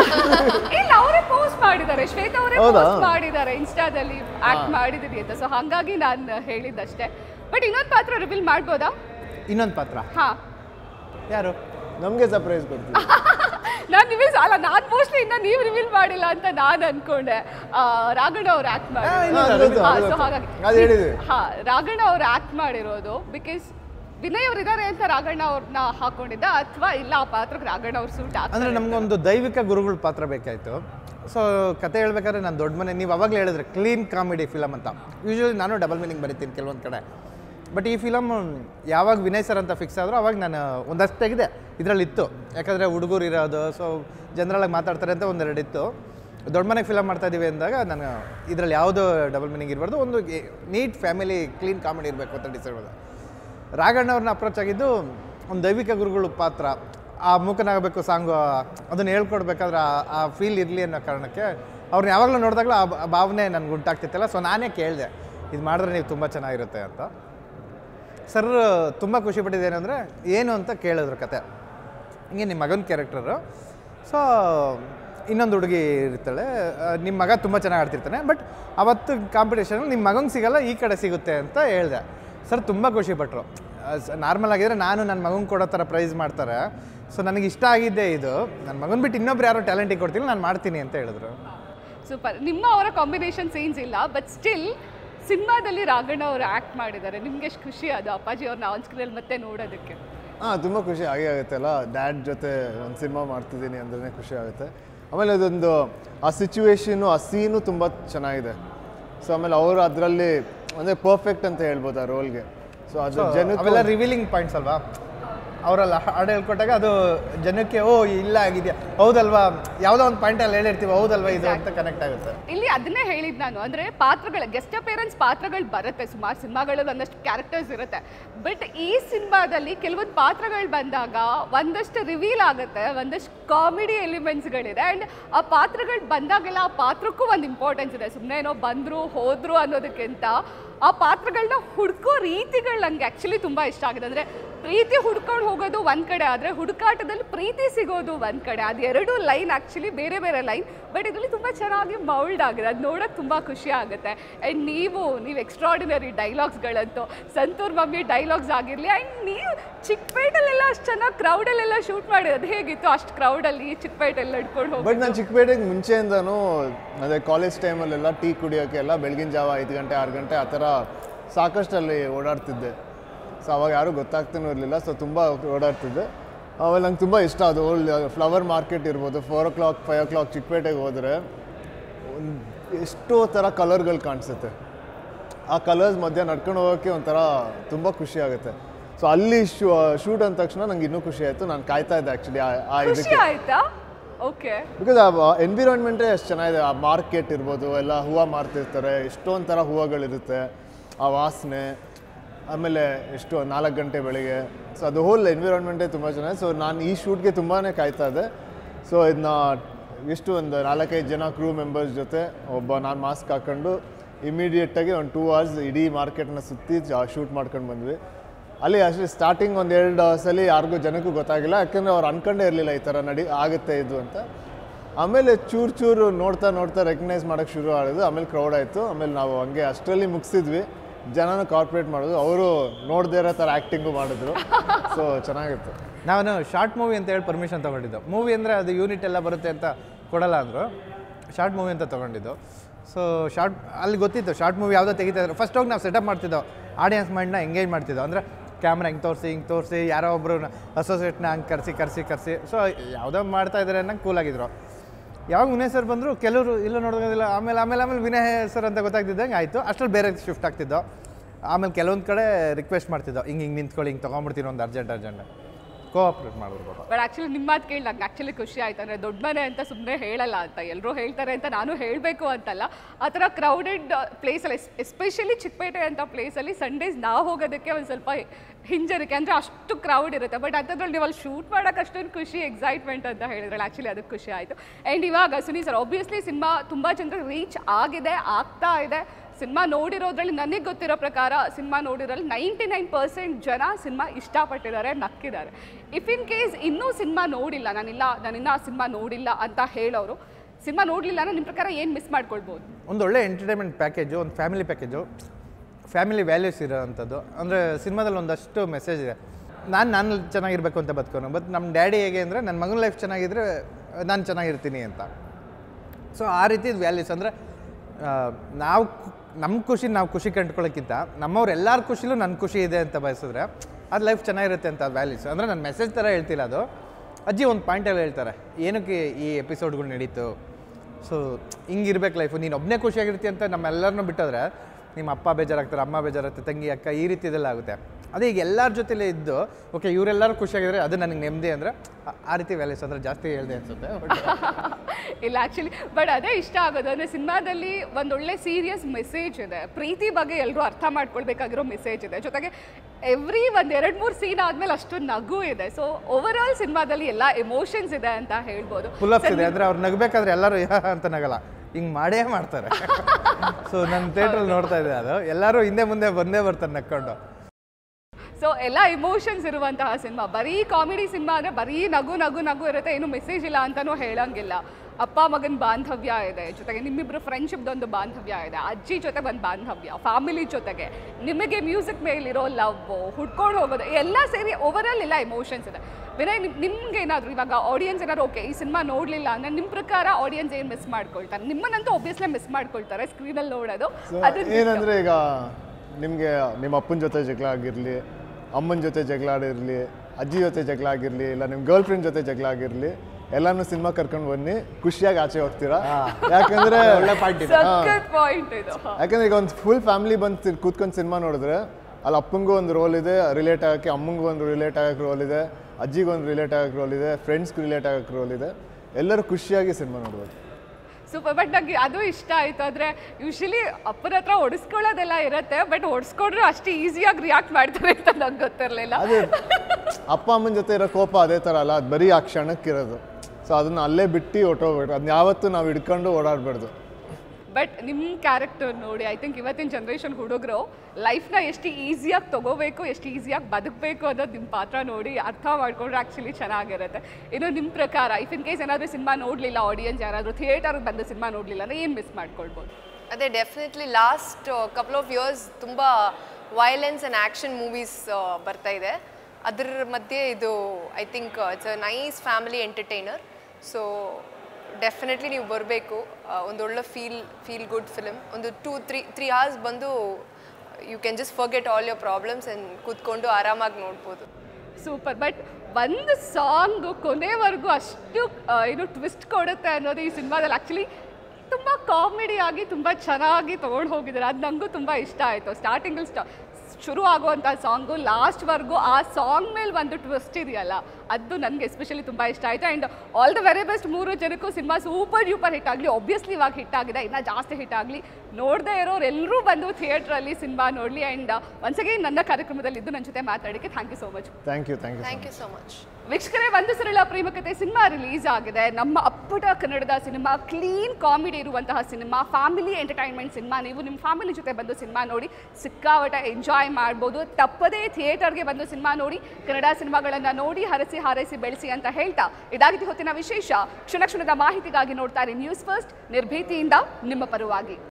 ಇಲ್ಲ ಅವರೇ ಪೋಸ್ಟ್ ಮಾಡಿದ್ದಾರೆ ಶ್ವೇತಾ ಅವರೇ ಹೌದಾ? ಪೋಸ್ಟ್ ಮಾಡಿದ್ದಾರೆ ಇನ್ಸ್ಟಾದಲ್ಲಿ ಆಕ್ಟ್ ಮಾಡಿದಿರಿ ಅಂತ ಸೊ ಹಾಗಾಗಿ ನಾನು ಹೇಳಿದ್ದಷ್ಟೇ ಬಟ್ ಇನ್ನೊಂದು ಪಾತ್ರ ರಿವೀಲ್ ಮಾಡ್ಬೋದಾ ಇನ್ನೊಂದು ಪಾತ್ರ ಹಾ ಯಾರು ನಮಗೆ ಸರ್ಪ್ರೈಸ್ ಕೊಡ್ತೀವಿ ನಾನು ರಿವೀಲ್ ಅಲ್ಲ ನಾನು ಮೋಸ್ಟ್ಲಿ ಇನ್ನ ನೀವು ರಿವೀಲ್ ಮಾಡಿಲ್ಲ ಅಂತ ನಾನು ಅನ್ಕೊಂಡೆ ಆ, ರಾಘಣ್ಣ ಅವ್ರು ಆಕ್ಟ್ ಇಲ್ಲ, ಮಾಡಿ ಗೊತ್ತು, ಹಾ, ಅದು so ಗೊತ್ತು. ಹಾಗಾಗಿ ಅದು ಹೇಳಿದ್ವಿ. ಹಾ ರಾಘಣ್ಣ ಅವ್ರು ಆಕ್ಟ್ ಮಾಡಿರೋದು ಬಿಕಾಸ್ ವಿನಯ್ ಅವ್ರು ಇದ್ದಾರೆ ಅಂತ ರಾಘಣ್ಣ ಅವ್ರನ್ನ ಹಾಕೊಂಡಿದ್ದ ಅಥವಾ ಇಲ್ಲ ಆ ಪಾತ್ರಕ್ಕೆ ರಾಘಣ್ಣ ಅವ್ರು ಸೂಟ್ ಅಂದರೆ ಆಗ್ತಾರೆ ನಮಗೊಂದು ದೈವಿಕ ಗುರುಗಳ ಪಾತ್ರ ಬೇಕಾಯಿತು ಸೊ ಕತೆ ಹೇಳ್ಬೇಕಾದ್ರೆ ನಾನು ದೊಡ್ಡ ಮನೆ ನೀವು ಅವಾಗಲೇ ಹೇಳಿದ್ರೆ ಕ್ಲೀನ್ ಕಾಮಿಡಿ ಫಿಲಮ್ ಅಂತ ಯೂಶ್ವಲಿ ನಾನು ಡಬಲ್ ಮೀನಿಂಗ್ ಬರಿತೀನಿ ಕೆಲವೊಂದು ಕಡೆ ಬಟ್ ಈ ಫಿಲಮ್ ಯಾವಾಗ ವಿನಯ್ ಸರ್ ಅಂತ ಫಿಕ್ಸ್ ಆದರೂ ಅವಾಗ ನಾನು ಒಂದಷ್ಟು ತೆಗೆದೆ ಇದರಲ್ಲಿ ಇತ್ತು ಯಾಕಂದರೆ ಹುಡುಗರು ಇರೋದು ಸೊ ಜನರಲಾಗಿ ಮಾತಾಡ್ತಾರೆ ಅಂತ ಒಂದೆರಡು ಇತ್ತು ದೊಡ್ಡ ಮನೆಗೆ ಫಿಲಮ್ ಮಾಡ್ತಾ ಇದ್ದೀವಿ ಅಂದಾಗ ನಾನು ಇದರಲ್ಲಿ ಯಾವುದೋ ಡಬಲ್ ಮೀನಿಂಗ್ ಇರಬಾರ್ದು ಒಂದು ನೀಟ್ ಫ್ಯಾಮಿಲಿ ಕ್ಲೀನ್ ಕಾಮಿಡಿ ಇರಬೇಕು ಅಂತ ಡಿಸೈಡ್ ಮಾಡಿದೆ ರಾಘಣ್ಣ ಅವ್ರನ್ನ ಅಪ್ರೋಚ್ ಆಗಿದ್ದು ಒಂದು ದೈವಿಕ ಗುರುಗಳು ಪಾತ್ರ ಆ ಮೂಕನಾಗಬೇಕು ಸಾಂಗು ಅದನ್ನು ಹೇಳ್ಕೊಡ್ಬೇಕಾದ್ರೆ ಆ- ಆ ಫೀಲ್ ಇರಲಿ ಅನ್ನೋ ಕಾರಣಕ್ಕೆ ಅವ್ರನ್ನ ಯಾವಾಗಲೂ ನೋಡಿದಾಗಲೂ ಆ ಬ- ಆ ಭಾವನೆ ನನಗೆ ಉಂಟಾಗ್ತಿತ್ತಲ್ಲ ಸೊ ನಾನೇ ಕೇಳಿದೆ ಇದು ಮಾಡಿದ್ರೆ ನೀವು ತುಂಬ ಚೆನ್ನಾಗಿರುತ್ತೆ ಅಂತ ಸರ್ ತುಂಬ ಖುಷಿ ಪಟ್ಟಿದ್ದೇನೆಂದರೆ ಏನು ಅಂತ ಕೇಳಿದ್ರು ಕತೆ ಹಿಂಗೆ ನಿಮ್ಮ ಮಗನ ಕ್ಯಾರೆಕ್ಟರು ಸೊ ಇನ್ನೊಂದು ಹುಡುಗಿ ಇರ್ತಾಳೆ ನಿಮ್ಮ ಮಗ ತುಂಬ ಚೆನ್ನಾಗಿ ಆಡ್ತಿರ್ತಾನೆ ಬಟ್ ಅವತ್ತು ಕಾಂಪಿಟೇಷನ್ ನಿಮ್ಮ ಮಗಂಗೆ ಸಿಗಲ್ಲ ಈ ಕಡೆ ಸಿಗುತ್ತೆ ಅಂತ ಹೇಳಿದೆ ಸರ್ ತುಂಬ ಖುಷಿಪಟ್ಟರು ನಾರ್ಮಲ್ ಆಗಿದ್ರೆ ನಾನು ನನ್ನ ಮಗಂಗೆ ಕೊಡೋ ಥರ ಪ್ರೈಸ್ ಮಾಡ್ತಾರೆ ಸೊ ನನಗೆ ಇಷ್ಟ ಆಗಿದ್ದೇ ಇದು ನನ್ನ ಮಗನ ಬಿಟ್ಟು ಇನ್ನೊಬ್ರು ಯಾರೋ ಟ್ಯಾಲೆಂಟಿಗೆ ಕೊಡ್ತೀನಿ ನಾನು ಮಾಡ್ತೀನಿ ಅಂತ ಹೇಳಿದ್ರು ಸೂಪರ್ ನಿಮ್ಮ ಅವರ ಕಾಂಬಿನೇಷನ್ ಸೀನ್ಸ್ ಇಲ್ಲ ಬಟ್ ಸ್ಟಿಲ್ ಸಿನಿಮಾದಲ್ಲಿ ರಾಘಣ್ಣ ಅವರು ಆಕ್ಟ್ ಮಾಡಿದ್ದಾರೆ ನಿಮ್ಗೆ ಎಷ್ಟು ಖುಷಿ ಅದು ಅಪ್ಪಾಜಿ ಅವ್ರನ್ನ ಆನ್ ಸ್ಕ್ರೀನಲ್ಲಿ ಮತ್ತೆ ನೋಡೋದಕ್ಕೆ ಹಾಂ ತುಂಬ ಖುಷಿ ಆಗೇ ಆಗುತ್ತೆ ಅಲ್ಲ ಡ್ಯಾಡ್ ಜೊತೆ ಒಂದು ಸಿನಿಮಾ ಮಾಡ್ತಿದ್ದೀನಿ ಅಂದ್ರೆ ಖುಷಿ ಆಗುತ್ತೆ ಆಮೇಲೆ ಅದೊಂದು ಆ ಸಿಚುವೇಶನು ಆ ಸೀನು ತುಂಬ ಚೆನ್ನಾಗಿದೆ ಸೊ ಆಮೇಲೆ ಅವರು ಅದರಲ್ಲಿ ಅಂದರೆ ಪರ್ಫೆಕ್ಟ್ ಅಂತ ಹೇಳ್ಬೋದು ಆ ರೋಲ್ಗೆ ಸೊ ಅದು ಅವೆಲ್ಲ ಜನಕ್ಕೆ ರಿವೀಲಿಂಗ್ ಪಾಯಿಂಟ್ಸ್ ಅಲ್ವಾ ಅವರಲ್ಲ ಹಾಡು ಹೇಳ್ಕೊಟ್ಟಾಗ ಅದು ಜನಕ್ಕೆ ಓ ಇಲ್ಲ ಆಗಿದೆಯಾ ಹೌದಲ್ವಾ ಯಾವುದೋ ಒಂದು ಪಾಯಿಂಟಲ್ಲಿ ಹೇಳಿರ್ತೀವಿ ಹೌದಲ್ವಾ ಇದು ಅಂತ ಕನೆಕ್ಟ್ ಆಗುತ್ತೆ ಇಲ್ಲಿ ಅದನ್ನೇ ಹೇಳಿದ್ ನಾನು ಅಂದ್ರೆ ಪಾತ್ರಗಳ ಗೆಸ್ಟ್ ಅಪೇರೆನ್ಸ್ ಪಾತ್ರಗಳು ಬರುತ್ತೆ ಸುಮಾರು ಸಿನಿಮಾಗಳಲ್ಲಿ ಒಂದಷ್ಟು ಕ್ಯಾರೆಕ್ಟರ್ಸ್ ಇರುತ್ತೆ ಬಟ್ ಈ ಸಿನಿಮಾದಲ್ಲಿ ಕೆಲವೊಂದು ಪಾತ್ರಗಳು ಬಂದಾಗ ಒಂದಷ್ಟು ರಿವೀಲ್ ಆಗುತ್ತೆ ಒಂದಷ್ಟು ಕಾಮಿಡಿ ಎಲಿಮೆಂಟ್ಸ್ಗಳಿದೆ ಆ್ಯಂಡ್ ಆ ಪಾತ್ರಗಳು ಬಂದಾಗೆಲ್ಲ ಆ ಪಾತ್ರಕ್ಕೂ ಒಂದು ಇಂಪಾರ್ಟೆನ್ಸ್ ಇದೆ ಸುಮ್ಮನೆ ಏನೋ ಬಂದರು ಹೋದ್ರು ಅನ್ನೋದಕ್ಕಿಂತ ಆ ಪಾತ್ರಗಳನ್ನ ಹುಡ್ಕೋ ರೀತಿಗಳು ನನಗೆ ಆ್ಯಕ್ಚುಲಿ ತುಂಬ ಇಷ್ಟ ಆಗಿದೆ ಅಂದರೆ ಪ್ರೀತಿ ಹುಡ್ಕೊಂಡು ಹೋಗೋದು ಒಂದು ಕಡೆ ಆದರೆ ಹುಡುಕಾಟದಲ್ಲಿ ಪ್ರೀತಿ ಸಿಗೋದು ಒಂದು ಕಡೆ ಅದು ಎರಡು ಲೈನ್ ಆ್ಯಕ್ಚುಲಿ ಬೇರೆ ಬೇರೆ ಲೈನ್ ಬಟ್ ಇದರಲ್ಲಿ ತುಂಬ ಚೆನ್ನಾಗಿ ಮೌಲ್ಡ್ ಆಗಿದೆ ಅದು ನೋಡೋಕೆ ತುಂಬ ಖುಷಿ ಆಗುತ್ತೆ ಆ್ಯಂಡ್ ನೀವು ನೀವು ಎಕ್ಸ್ಟ್ರಾಡಿನರಿ ಡೈಲಾಗ್ಸ್ಗಳಂತೂ ಸಂತೂರ್ ಮಮ್ಮಿ ಡೈಲಾಗ್ಸ್ ಆಗಿರಲಿ ಆ್ಯಂಡ್ ನೀವು ಚಿಕ್ಕಪೇಟಲ್ಲೆಲ್ಲ ಅಷ್ಟು ಚೆನ್ನಾಗಿ ಕ್ರೌಡಲ್ಲೆಲ್ಲ ಶೂಟ್ ಮಾಡಿರೋದು ಹೇಗಿತ್ತು ಅಷ್ಟು ಕ್ರೌಡಲ್ಲಿ ಚಿಕ್ಕಪೇಟೆಲ್ಲ ನಡ್ಕೊಂಡು ಹೋಗಿ ಬಟ್ ನಾನು ಚಿಕ್ಕಪೇಟೆಗೆ ಮುಂಚೆಯಿಂದನೂ ಅದೇ ಕಾಲೇಜ್ ಟೈಮಲ್ಲೆಲ್ಲ ಟೀ ಕುಡಿಯೋಕ್ಕೆ ಎಲ್ಲ ಬೆಳಗಿನ ಜಾವ ಐದು ಗಂಟೆ ಆರು ಗಂಟೆ ಆ ಥರ ಸಾಕಷ್ಟು ಅಲ್ಲಿ ಓಡಾಡ್ತಿದ್ದೆ ಸೊ ಅವಾಗ ಯಾರೂ ಗೊತ್ತಾಗ್ತಾನೂ ಇರಲಿಲ್ಲ ಸೊ ತುಂಬ ಓಡಾಡ್ತಿದ್ದೆ ಆಮೇಲೆ ನಂಗೆ ತುಂಬ ಇಷ್ಟ ಅದು ಓಲ್ಡ್ ಫ್ಲವರ್ ಮಾರ್ಕೆಟ್ ಇರ್ಬೋದು four o'clock five o'clock ಚಿಕ್ಕಪೇಟೆಗೆ ಹೋದರೆ ಒಂದು ಎಷ್ಟೋ ಥರ ಕಲರ್ಗಳು ಕಾಣಿಸುತ್ತೆ ಆ ಕಲರ್ಸ್ ಮಧ್ಯೆ ನಡ್ಕೊಂಡು ಹೋಗೋಕ್ಕೆ ಒಂಥರ ತುಂಬ ಖುಷಿ ಆಗುತ್ತೆ ಸೊ ಅಲ್ಲಿ ಶೂ ಶೂಟ್ ಅಂದ ತಕ್ಷಣ ನಂಗೆ ಇನ್ನೂ ಖುಷಿ ಆಯಿತು ನಾನು ಕಾಯ್ತಾ ಇದ್ದೆ ಆ್ಯಕ್ಚುಲಿ ಆ ಖುಷಿ ಇದಕ್ಕೆ ಆಯ್ತಾ ಓಕೆ ಬಿಕಾಸ್ ಆ ಎನ್ವಿರಾನ್ಮೆಂಟೇ ಅಷ್ಟು ಚೆನ್ನಾಗಿದೆ ಆ ಮಾರ್ಕೆಟ್ ಇರ್ಬೋದು ಎಲ್ಲ ಹೂವು ಮಾರ್ತಿರ್ತಾರೆ ಎಷ್ಟೊಂದು ಥರ ಹೂವುಗಳಿರುತ್ತೆ ಆ ವಾಸನೆ ಆಮೇಲೆ ಎಷ್ಟು ನಾಲ್ಕು ಗಂಟೆ ಬೆಳಿಗ್ಗೆ ಸೊ ಅದು ಹೋಲ್ ಎನ್ವಿರಾನ್ಮೆಂಟೇ ತುಂಬ ಚೆನ್ನಾಗಿದೆ ಸೊ ನಾನು ಈ ಶೂಟ್ಗೆ ತುಂಬಾ ಕಾಯ್ತಾ ಇದ್ದೆ ಸೊ ಇದನ್ನ ಎಷ್ಟು ಒಂದು ನಾಲ್ಕೈದು ಜನ ಕ್ರೂ ಮೆಂಬರ್ಸ್ ಜೊತೆ ಒಬ್ಬ ನಾನು ಮಾಸ್ಕ್ ಹಾಕ್ಕೊಂಡು ಇಮಿಡಿಯೇಟಾಗಿ ಒಂದು ಟೂ ಅವರ್ಸ್ ಇಡೀ ಮಾರ್ಕೆಟ್ನ ಸುತ್ತಿ ಶೂಟ್ ಮಾಡ್ಕೊಂಡು ಬಂದ್ವಿ ಅಲ್ಲಿ ಅಷ್ಟೇ ಸ್ಟಾರ್ಟಿಂಗ್ ಒಂದು ಎರಡು ಸಲ ಯಾರಿಗೂ ಜನಕ್ಕೂ ಗೊತ್ತಾಗಿಲ್ಲ ಯಾಕಂದರೆ ಅವ್ರು ಅನ್ಕೊಂಡೇ ಇರಲಿಲ್ಲ ಈ ಥರ ನಡಿ ಆಗುತ್ತೆ ಇದು ಅಂತ ಆಮೇಲೆ ಚೂರು ಚೂರು ನೋಡ್ತಾ ನೋಡ್ತಾ ರೆಕಗ್ನೈಸ್ ಮಾಡೋಕ್ಕೆ ಶುರು ಆಗೋದು ಆಮೇಲೆ ಕ್ರೌಡ್ ಆಯಿತು ಆಮೇಲೆ ನಾವು ಹಂಗೆ ಅಷ್ಟರಲ್ಲಿ ಮುಗಿಸಿದ್ವಿ ಜನನ ಕಾರ್ಪೊರೇಟ್ ಮಾಡೋದು ಅವರು ನೋಡದೇ ಇರೋ ಥರ ಆ್ಯಕ್ಟಿಂಗು ಮಾಡಿದ್ರು ಸೊ ಚೆನ್ನಾಗಿತ್ತು ನಾನು ಶಾರ್ಟ್ ಮೂವಿ ಅಂತ ಹೇಳಿ ಪರ್ಮಿಷನ್ ತೊಗೊಂಡಿದ್ದು ಮೂವಿ ಅಂದರೆ ಅದು ಯೂನಿಟ್ ಎಲ್ಲ ಬರುತ್ತೆ ಅಂತ ಕೊಡಲ್ಲ ಅಂದರು ಶಾರ್ಟ್ ಮೂವಿ ಅಂತ ತೊಗೊಂಡಿದ್ದು ಸೊ ಶಾರ್ಟ್ ಅಲ್ಲಿ ಗೊತ್ತಿತ್ತು ಶಾರ್ಟ್ ಮೂವಿ ಯಾವುದೋ ತೆಗಿತಾ ಇದ್ರು ಫಸ್ಟ್ ಹೋಗಿ ನಾವು ಸೆಟಪ್ ಮಾಡ್ತಿದ್ದೋ ಆಡಿಯನ್ಸ್ ಮೈಂಡ್ನ ಎಂಗೇಜ್ ಮಾಡ್ತಿದ್ದೋ ಅಂದರೆ ಕ್ಯಾಮ್ರಾ ಹಿಂಗೆ ತೋರಿಸಿ ಹಿಂಗೆ ತೋರಿಸಿ ಯಾರೋ ಒಬ್ಬರು ಅಸೋಸಿಯೇಟ್ನ ಹಂಗೆ ಕರೆಸಿ ಕರೆಸಿ ಕರೆಸಿ ಸೊ ಯಾವುದೋ ಮಾಡ್ತಾ ಇದ್ದಾರೆ ಅನ್ನಂಗೆ ಕೂಲಾಗಿದ್ರು ಯಾವಾಗ ವಿನಯ್ ಸರ್ ಬಂದರು ಕೆಲವರು ಇಲ್ಲ ನೋಡೋದಿಲ್ಲ ಆಮೇಲೆ ಆಮೇಲೆ ಆಮೇಲೆ ವಿನಯ್ ಸರ್ ಅಂತ ಗೊತ್ತಾಗ್ತಿದ್ದಂಗೆ ಆಯಿತು ಅಷ್ಟರಲ್ಲಿ ಬೇರೆ ಶಿಫ್ಟ್ ಆಗ್ತಿದ್ದೋ ಆಮೇಲೆ ಕೆಲವೊಂದು ಕಡೆ ರಿಕ್ವೆಸ್ಟ್ ಮಾಡ್ತಿದ್ದೋ ಹಿಂಗೆ ಹಿಂಗೆ ನಿಂತ್ಕೊಳ್ಳಿ ಹಿಂಗೆ ತೊಗೊಂಬಿಡ್ತೀನಿ ಒಂದು ಅರ್ಜೆಂಟ್ ಅರ್ಜೆಂಟ್ ಕೋಆಪ್ರೇಟ್ ಮಾಡಿದ್ರು ಪಾಪ ಬಟ್ ಆ್ಯಕ್ಚುಲಿ ನಿಮ್ಮ ಮಾತು ಕೇಳಿ ನಂಗೆ ಆ್ಯಕ್ಚುಲಿ ಖುಷಿ ಆಯ್ತು ಅಂದರೆ ದೊಡ್ಡ ಮನೆ ಅಂತ ಸುಮ್ಮನೆ ಹೇಳಲ್ಲ ಅಂತ ಎಲ್ಲರೂ ಹೇಳ್ತಾರೆ ಅಂತ ನಾನು ಹೇಳಬೇಕು ಅಂತಲ್ಲ ಆ ಥರ ಕ್ರೌಡೆಡ್ ಪ್ಲೇಸಲ್ಲಿ ಎಸ್ಪೆಷಲಿ ಚಿಕ್ಕಪೇಟೆ ಅಂತ ಪ್ಲೇಸಲ್ಲಿ ಸಂಡೇಸ್ ನಾವು ಹೋಗೋದಕ್ಕೆ ಒಂದು ಸ್ವಲ್ಪ ಹಿಂಜರಿಕೆ ಅಂದರೆ ಅಷ್ಟು ಕ್ರೌಡ್ ಇರುತ್ತೆ ಬಟ್ ಅಂಥದ್ರಲ್ಲಿ ನೀವು ಅಲ್ಲಿ ಶೂಟ್ ಮಾಡೋಕೆ ಅಷ್ಟೊಂದು ಖುಷಿ ಎಕ್ಸೈಟ್ಮೆಂಟ್ ಅಂತ ಹೇಳಿದ್ರಲ್ಲ ಆ್ಯಕ್ಚುಲಿ ಅದಕ್ಕೆ ಖುಷಿ ಆಯಿತು ಆ್ಯಂಡ್ ಇವಾಗ ಸುನಿ ಸರ್ ಒಬ್ವಿಯಸ್ಲಿ ಸಿನಿಮಾ ತುಂಬ ಜನರಿಗೆ ರೀಚ್ ಆಗಿದೆ ಆಗ್ತಾ ಇದೆ ಸಿನಿಮಾ ನೋಡಿರೋದ್ರಲ್ಲಿ ನನಗೆ ಗೊತ್ತಿರೋ ಪ್ರಕಾರ ಸಿನಿಮಾ ನೋಡಿರೋದ್ರಲ್ಲಿ ನೈಂಟಿ ನೈನ್ ಪರ್ಸೆಂಟ್ ಜನ ಸಿನಿಮಾ ಇಷ್ಟಪಟ್ಟಿದ್ದಾರೆ ನಕ್ಕಿದ್ದಾರೆ ಇಫ್ ಇನ್ ಕೇಸ್ ಇನ್ನೂ ಸಿನಿಮಾ ನೋಡಿಲ್ಲ ನಾನಿಲ್ಲ ನಾನಿನ್ನ ಸಿನಿಮಾ ನೋಡಿಲ್ಲ ಅಂತ ಹೇಳೋರು ಸಿನಿಮಾ ನೋಡಲಿಲ್ಲ ಅಂದ್ರೆ ನಿಮ್ಮ ಪ್ರಕಾರ ಏನು ಮಿಸ್ ಮಾಡ್ಕೊಳ್ಬೋದು ಒಂದು ಒಳ್ಳೆ ಎಂಟರ್ಟೈನ್ಮೆಂಟ್ ಪ್ಯಾಕೇಜು ಒಂದು ಫ್ಯಾಮಿಲಿ ಪ್ಯಾಕೇಜು ಫ್ಯಾಮಿಲಿ ವ್ಯಾಲ್ಯೂಸ್ ಇರೋವಂಥದ್ದು ಅಂದರೆ ಸಿನಿಮಾದಲ್ಲಿ ಒಂದಷ್ಟು ಮೆಸೇಜ್ ಇದೆ ನಾನು ನಾನು ಚೆನ್ನಾಗಿರ್ಬೇಕು ಅಂತ ಬದುಕೋನು ಬಟ್ ನಮ್ಮ ಡ್ಯಾಡಿ ಹೇಗೆ ಅಂದರೆ ನನ್ನ ಮಗನ ಲೈಫ್ ಚೆನ್ನಾಗಿದ್ರೆ ನಾನು ಚೆನ್ನಾಗಿರ್ತೀನಿ ಅಂತ ಸೊ ಆ ರೀತಿ ವ್ಯಾಲ್ಯೂಸ್ ಅಂದರೆ ನಾವು ನಮ್ಮ ಖುಷಿ ನಾವು ಖುಷಿ ಕಂಡ್ಕೊಳ್ಳೋಕ್ಕಿಂತ ನಮ್ಮವ್ರು ಎಲ್ಲರ ಖುಷಿಲೂ ನನ್ನ ಖುಷಿ ಇದೆ ಅಂತ ಬಯಸಿದ್ರೆ ಅದು ಲೈಫ್ ಚೆನ್ನಾಗಿರುತ್ತೆ ಅಂತ ವ್ಯಾಲ್ಯೂಸ್ ಅಂದರೆ ನನ್ನ ಮೆಸೇಜ್ ಥರ ಹೇಳ್ತಿಲ್ಲ ಅದು ಅಜ್ಜಿ ಒಂದು ಪಾಯಿಂಟಲ್ಲಿ ಹೇಳ್ತಾರೆ ಏನಕ್ಕೆ ಈ ಎಪಿಸೋಡ್ಗಳು ನಡೀತು ಸೊ ಹಿಂಗಿರ್ಬೇಕು ಲೈಫು ನೀನು ಒಬ್ಬನೇ ಖುಷಿಯಾಗಿರ್ತಿ ಅಂತ ನಮ್ಮೆಲ್ಲರನ್ನೂ ಬಿಟ್ಟೋದ್ರೆ ನಿಮ್ಮ ಅಪ್ಪ ಬೇಜಾರಾಗ್ತಾರೆ ಅಮ್ಮ ಬೇಜಾರಾಗ್ತಾರೆ ತಂಗಿ ಅಕ್ಕ ಈ ರೀತಿ ಇದೆಲ್ಲ ಆಗುತ್ತೆ ಅದೇ ಈಗ ಎಲ್ಲರ ಜೊತೆಲೇ ಇದ್ದು ಓಕೆ ಇವರೆಲ್ಲರೂ ಖುಷಿಯಾಗಿದ್ರೆ ಅದು ನನಗೆ ನೆಮ್ಮದಿ ಅಂದರೆ ಆ ರೀತಿ ವ್ಯಾಲ್ಯೂಸ್ ಅಂದರೆ ಜಾಸ್ತಿ ಹೇಳಿದೆ ಅನಿಸುತ್ತೆ ಇಲ್ಲ ಆ್ಯಕ್ಚುಲಿ ಬಟ್ ಅದೇ ಇಷ್ಟ ಆಗೋದು ಅಂದರೆ ಸಿನಿಮಾದಲ್ಲಿ ಒಂದೊಳ್ಳೆ ಸೀರಿಯಸ್ ಮೆಸೇಜ್ ಇದೆ ಪ್ರೀತಿ ಬಗ್ಗೆ ಎಲ್ಲರೂ ಅರ್ಥ ಮಾಡ್ಕೊಳ್ಬೇಕಾಗಿರೋ ಮೆಸೇಜ್ ಇದೆ ಜೊತೆಗೆ ಎವ್ರಿ ಒಂದು ಎರಡು ಮೂರು ಸೀನ್ ಆದಮೇಲೆ ಅಷ್ಟು ನಗು ಇದೆ ಸೊ ಓವರ್ ಆಲ್ ಸಿನಿಮಾದಲ್ಲಿ ಎಲ್ಲ ಎಮೋಷನ್ಸ್ ಇದೆ ಅಂತ ಹೇಳ್ಬೋದು ಫುಲ್ ಅಪ್ಸ್ ಇದೆ ಅಂದರೆ ಅವ್ರು ನಗಬೇಕಾದ್ರೆ ಎಲ್ಲರೂ ಯಾ ಅಂತ ನಗಲ್ಲ ಹಿಂಗೆ ಮಾಡೇ ಮಾಡ್ತಾರೆ ಸೊ ನನ್ನ ಥಿಯೇಟ್ರಲ್ಲಿ ನೋಡ್ತಾ ಇದ್ದೆ ಅದು ಎಲ್ಲರೂ ಹಿಂದೆ ಮುಂದೆ ಬಂದೇ ಬರ್ತಾರೆ ನಕ್ಕೊಂಡು ಸೊ ಎಲ್ಲ ಇಮೋಷನ್ಸ್ ಇರುವಂತಹ ಸಿನಿಮಾ ಬರೀ ಕಾಮಿಡಿ ಸಿನಿಮಾ ಅಂದರೆ ಬರೀ ನಗು ನಗು ನಗು ಇರುತ್ತೆ ಏನು ಮೆಸೇಜ್ ಇಲ್ಲ ಅಂತಲೂ ಹೇಳಂಗಿಲ್ಲ ಅಪ್ಪ ಮಗನ ಬಾಂಧವ್ಯ ಇದೆ ಜೊತೆಗೆ ನಿಮ್ಮಿಬ್ಬರು ಫ್ರೆಂಡ್ಶಿಪ್ದೊಂದು ಬಾಂಧವ್ಯ ಇದೆ ಅಜ್ಜಿ ಜೊತೆ ಒಂದು ಬಾಂಧವ್ಯ ಫ್ಯಾಮಿಲಿ ಜೊತೆಗೆ ನಿಮಗೆ ಮ್ಯೂಸಿಕ್ ಮೇಲಿರೋ ಲವ್ ಹುಡ್ಕೊಂಡು ಹೋಗೋದು ಎಲ್ಲ ಸೇರಿ ಓವರ್ ಆಲ್ ಎಲ್ಲ ಇಮೋಷನ್ಸ್ ಇದೆ ವಿನಯ್ ನಿಮ್ ನಿಮ್ಗೆ ಏನಾದರೂ ಇವಾಗ ಆಡಿಯನ್ಸ್ ಏನಾದ್ರು ಓಕೆ ಈ ಸಿನಿಮಾ ನೋಡಲಿಲ್ಲ ಅಂದರೆ ನಿಮ್ಮ ಪ್ರಕಾರ ಆಡಿಯನ್ಸ್ ಏನು ಮಿಸ್ ಮಾಡ್ಕೊಳ್ತಾರೆ ನಿಮ್ಮನ್ನಂತೂ ಒಬ್ವಿಯಸ್ಲಿ ಮಿಸ್ ಮಾಡ್ಕೊಳ್ತಾರೆ ಸ್ಕ್ರೀನಲ್ಲಿ ನೋಡೋದು ಅದನ್ನ ಏನಂದ್ರೆ ಈಗ ನಿಮಗೆ ನಿಮ್ಮ ಅಪ್ಪನ ಜೊತೆ ಜಗಳ ಆಗಿರಲಿ ಅಮ್ಮನ ಜೊತೆ ಜಗಳ ಆಡಿರಲಿ ಅಜ್ಜಿ ಜೊತೆ ಜಗಳ ಆಗಿರಲಿ ಇಲ್ಲ ನಿಮ್ಮ ಗರ್ಲ್ ಫ್ರೆಂಡ್ ಜೊತೆ ಜಗಳ ಆಗಿರಲಿ ಎಲ್ಲಾನು ಸಿನಿಮಾ ಕರ್ಕೊಂಡು ಬನ್ನಿ ಖುಷಿಯಾಗಿ ಆಚೆ ಹೋಗ್ತೀರಾ ಯಾಕಂದ್ರೆ ಒಳ್ಳೆ ಪಾಯಿಂಟ್ ಇದೆ ಸಖತ್ ಪಾಯಿಂಟ್ ಇದು ಹಾ. ಯಾಕಂದ್ರೆ ಈಗ ಒಂದು ಫುಲ್ ಫ್ಯಾಮಿಲಿ ಬಂದು ಕೂತ್ಕೊಂಡು ಸಿನಿಮಾ ನೋಡಿದ್ರೆ ಅಲ್ಲಿ ಅಪ್ಪಂಗೂ ಒಂದು ರೋಲ್ ಇದೆ ರಿಲೇಟ್ ಆಗೋಕ್ಕೆ ಅಮ್ಮಂಗೂ ಒಂದು ರಿಲೇಟ್ ಆಗೋಕ್ಕೆ ರೋಲ್ ಇದೆ ಅಜ್ಜಿಗೆ ಒಂದು ರಿಲೇಟ್ ಆಗೋಕ್ಕೆ ರೋಲ್ ಇದೆ ಫ್ರೆಂಡ್ಸ್ಗೆ ರಿಲೇಟ್ ಆಗೋಕ್ಕೆ ರೋಲ್ ಇದೆ ಎಲ್ಲರೂ ಖುಷಿಯಾಗಿ ಸಿನಿಮಾ ನೋಡ್ಬೋದು ಸೂಪರ್ ಬಟ್ ನಂಗೆ ಅದು ಇಷ್ಟ ಆಯಿತು ಅಂದರೆ ಯೂಶಲಿ ಅಪ್ಪನ ಹತ್ರ ಹೊಡಿಸ್ಕೊಳ್ಳೋದೆಲ್ಲ ಇರುತ್ತೆ ಬಟ್ ಹೊಡ್ಸ್ಕೊಂಡ್ರು ಅಷ್ಟು ಈಸಿಯಾಗಿ ರಿಯಾಕ್ಟ್ ಮಾಡ್ತಾರೆ ಅಂತ ನಂಗೆ ಗೊತ್ತಿರಲಿಲ್ಲ ಅದು ಅಪ್ಪ ಅಮ್ಮನ ಜೊತೆ ಇರೋ ಕೋಪ ಅದೇ ಥರ ಅಲ್ಲ ಅದು ಬರೀ ಆ ಕ್ಷಣಕ್ಕಿರೋದು ಸೊ ಅದನ್ನ ಅಲ್ಲೇ ಬಿಟ್ಟು ಹೊಟ್ಟೋಗ್ಬೇಕು ಅದನ್ನ ಯಾವತ್ತೂ ನಾವು ಹಿಡ್ಕೊಂಡು ಓಡಾಡಬಾರ್ದು ಬಟ್ ನಿಮ್ಮ ಕ್ಯಾರೆಕ್ಟರ್ ನೋಡಿ ಐ ಥಿಂಕ್ ಇವತ್ತಿನ ಜನ್ರೇಷನ್ ಹುಡುಗರು ಲೈಫ್ನ ಎಷ್ಟು ಈಸಿಯಾಗಿ ತೊಗೋಬೇಕು ಎಷ್ಟು ಈಸಿಯಾಗಿ ಬದುಕಬೇಕು ಅನ್ನೋದು ನಿಮ್ಮ ಪಾತ್ರ ನೋಡಿ ಅರ್ಥ ಮಾಡ್ಕೊಂಡ್ರೆ ಆ್ಯಕ್ಚುಲಿ ಚೆನ್ನಾಗಿರುತ್ತೆ ಇನ್ನು ನಿಮ್ಮ ಪ್ರಕಾರ ಇಫ್ ಇನ್ ಕೇಸ್ ಏನಾದರೂ ಸಿನಿಮಾ ನೋಡಲಿಲ್ಲ ಆಡಿಯನ್ಸ್ ಯಾರಾದರೂ ಥಿಯೇಟರ್ಗೆ ಬಂದು ಸಿನಿಮಾ ನೋಡಲಿಲ್ಲ ಅಂದರೆ ಏನು ಮಿಸ್ ಮಾಡ್ಕೊಳ್ಬೋದು ಅದೇ definitely last couple of years ತುಂಬ ವೈಲೆನ್ಸ್ ಆ್ಯಂಡ್ ಆ್ಯಕ್ಷನ್ ಮೂವೀಸ್ ಬರ್ತಾ ಇದೆ ಅದ್ರ ಮಧ್ಯೆ ಇದು I think it's a nice family entertainer so definitely ನೀವು ಬರಬೇಕು ಒಂದೊಳ್ಳೆ ಫೀಲ್ ಫೀಲ್ ಗುಡ್ ಫಿಲಿಮ್ ಒಂದು ಟೂ ತ್ರೀ ತ್ರೀ ಅವರ್ಸ್ ಬಂದು you can just forget all your problems and ಕೂತ್ಕೊಂಡು ಆರಾಮಾಗಿ ನೋಡ್ಬೋದು ಸೂಪರ್ ಬಟ್ ಒಂದು ಸಾಂಗ್ ಕೊನೆವರೆಗೂ ಅಷ್ಟು ಆ, ಏನು ಟ್ವಿಸ್ಟ್ ಕೊಡುತ್ತೆ ಅನ್ನೋದು ಈ ಸಿನಿಮಾದಲ್ಲಿ ಆ್ಯಕ್ಚುಲಿ ತುಂಬ ಕಾಮಿಡಿ ಆಗಿ ತುಂಬ ಚೆನ್ನಾಗಿ ತೊಗೊಂಡು ಹೋಗಿದ್ದಾರೆ ಅದು ನನಗೂ ತುಂಬ ಇಷ್ಟ ಆಯಿತು ಸ್ಟಾರ್ಟಿಂಗಲ್ಲಿ ಸ್ಟಾ ಶುರು ಆಗುವಂಥ ಸಾಂಗು ಲಾಸ್ಟ್ವರೆಗೂ ಆ ಸಾಂಗ್ ಮೇಲೆ ಒಂದು ಟ್ವಿಸ್ಟ್ ಇದೆಯಲ್ಲ ಅದು ನನಗೆ ಎಸ್ಪೆಷಲಿ ತುಂಬ ಇಷ್ಟ ಆಯಿತು and all the very best ಮೂರು ಜನಕ್ಕೂ ಸಿನಿಮಾ ಸೂಪರ್ ಡ್ಯೂಪರ್ ಹಿಟ್ ಆಗಲಿ ಒಬ್ವಿಯಸ್ಲಿ ಇವಾಗ ಹಿಟ್ ಆಗಿದೆ ಇನ್ನೂ ಜಾಸ್ತಿ ಹಿಟ್ ಆಗಲಿ ನೋಡದೇ ಇರೋರು ಎಲ್ಲರೂ ಬಂದು ಥಿಯೇಟ್ರಲ್ಲಿ ಸಿನಿಮಾ ನೋಡಲಿ ಆ್ಯಂಡ್ ಒನ್ಸ್ ಅಗೇನ್ ನನ್ನ ಕಾರ್ಯಕ್ರಮದಲ್ಲಿ ಇದ್ದು ನನ್ನ ಜೊತೆ ಮಾತಾಡೋಕ್ಕೆ thank you so much thank you thank you thank you so much ವೀಕ್ಷಕರೇ ಒಂದು ಸರಳ ಪ್ರೇಮಕತೆ ಸಿನಿಮಾ ರಿಲೀಸ್ ಆಗಿದೆ ನಮ್ಮ ಅಪ್ಪಟ ಕನ್ನಡದ ಸಿನಿಮಾ ಕ್ಲೀನ್ ಕಾಮಿಡಿ ಇರುವಂತಹ ಸಿನಿಮಾ ಫ್ಯಾಮಿಲಿ ಎಂಟರ್ಟೈನ್ಮೆಂಟ್ ಸಿನಿಮಾ ನೀವು ನಿಮ್ಮ ಫ್ಯಾಮಿಲಿ ಜೊತೆ ಬಂದು ಸಿನಿಮಾ ನೋಡಿ ಸಿಕ್ಕಾಪಟ್ಟೆ ಎಂಜಾಯ್ ಮಾಡ್ಬೋದು ತಪ್ಪದೇ ಥಿಯೇಟರ್ಗೆ ಬಂದು ಸಿನಿಮಾ ನೋಡಿ ಕನ್ನಡ ಸಿನಿಮಾಗಳನ್ನು ನೋಡಿ ಹರಸಿ ಹಾರೈಸಿ ಬೆಳೆಸಿ ಅಂತ ಹೇಳ್ತಾ ಇದಾಗಿತ್ತು ಹೊತ್ತಿನ ವಿಶೇಷ ಕ್ಷಣ ಕ್ಷಣದ ಮಾಹಿತಿಗಾಗಿ ನೋಡ್ತಾರೆ ನ್ಯೂಸ್ ಫಸ್ಟ್ ನಿರ್ಭೀತಿಯಿಂದ ನಿಮ್ಮ ಪರವಾಗಿ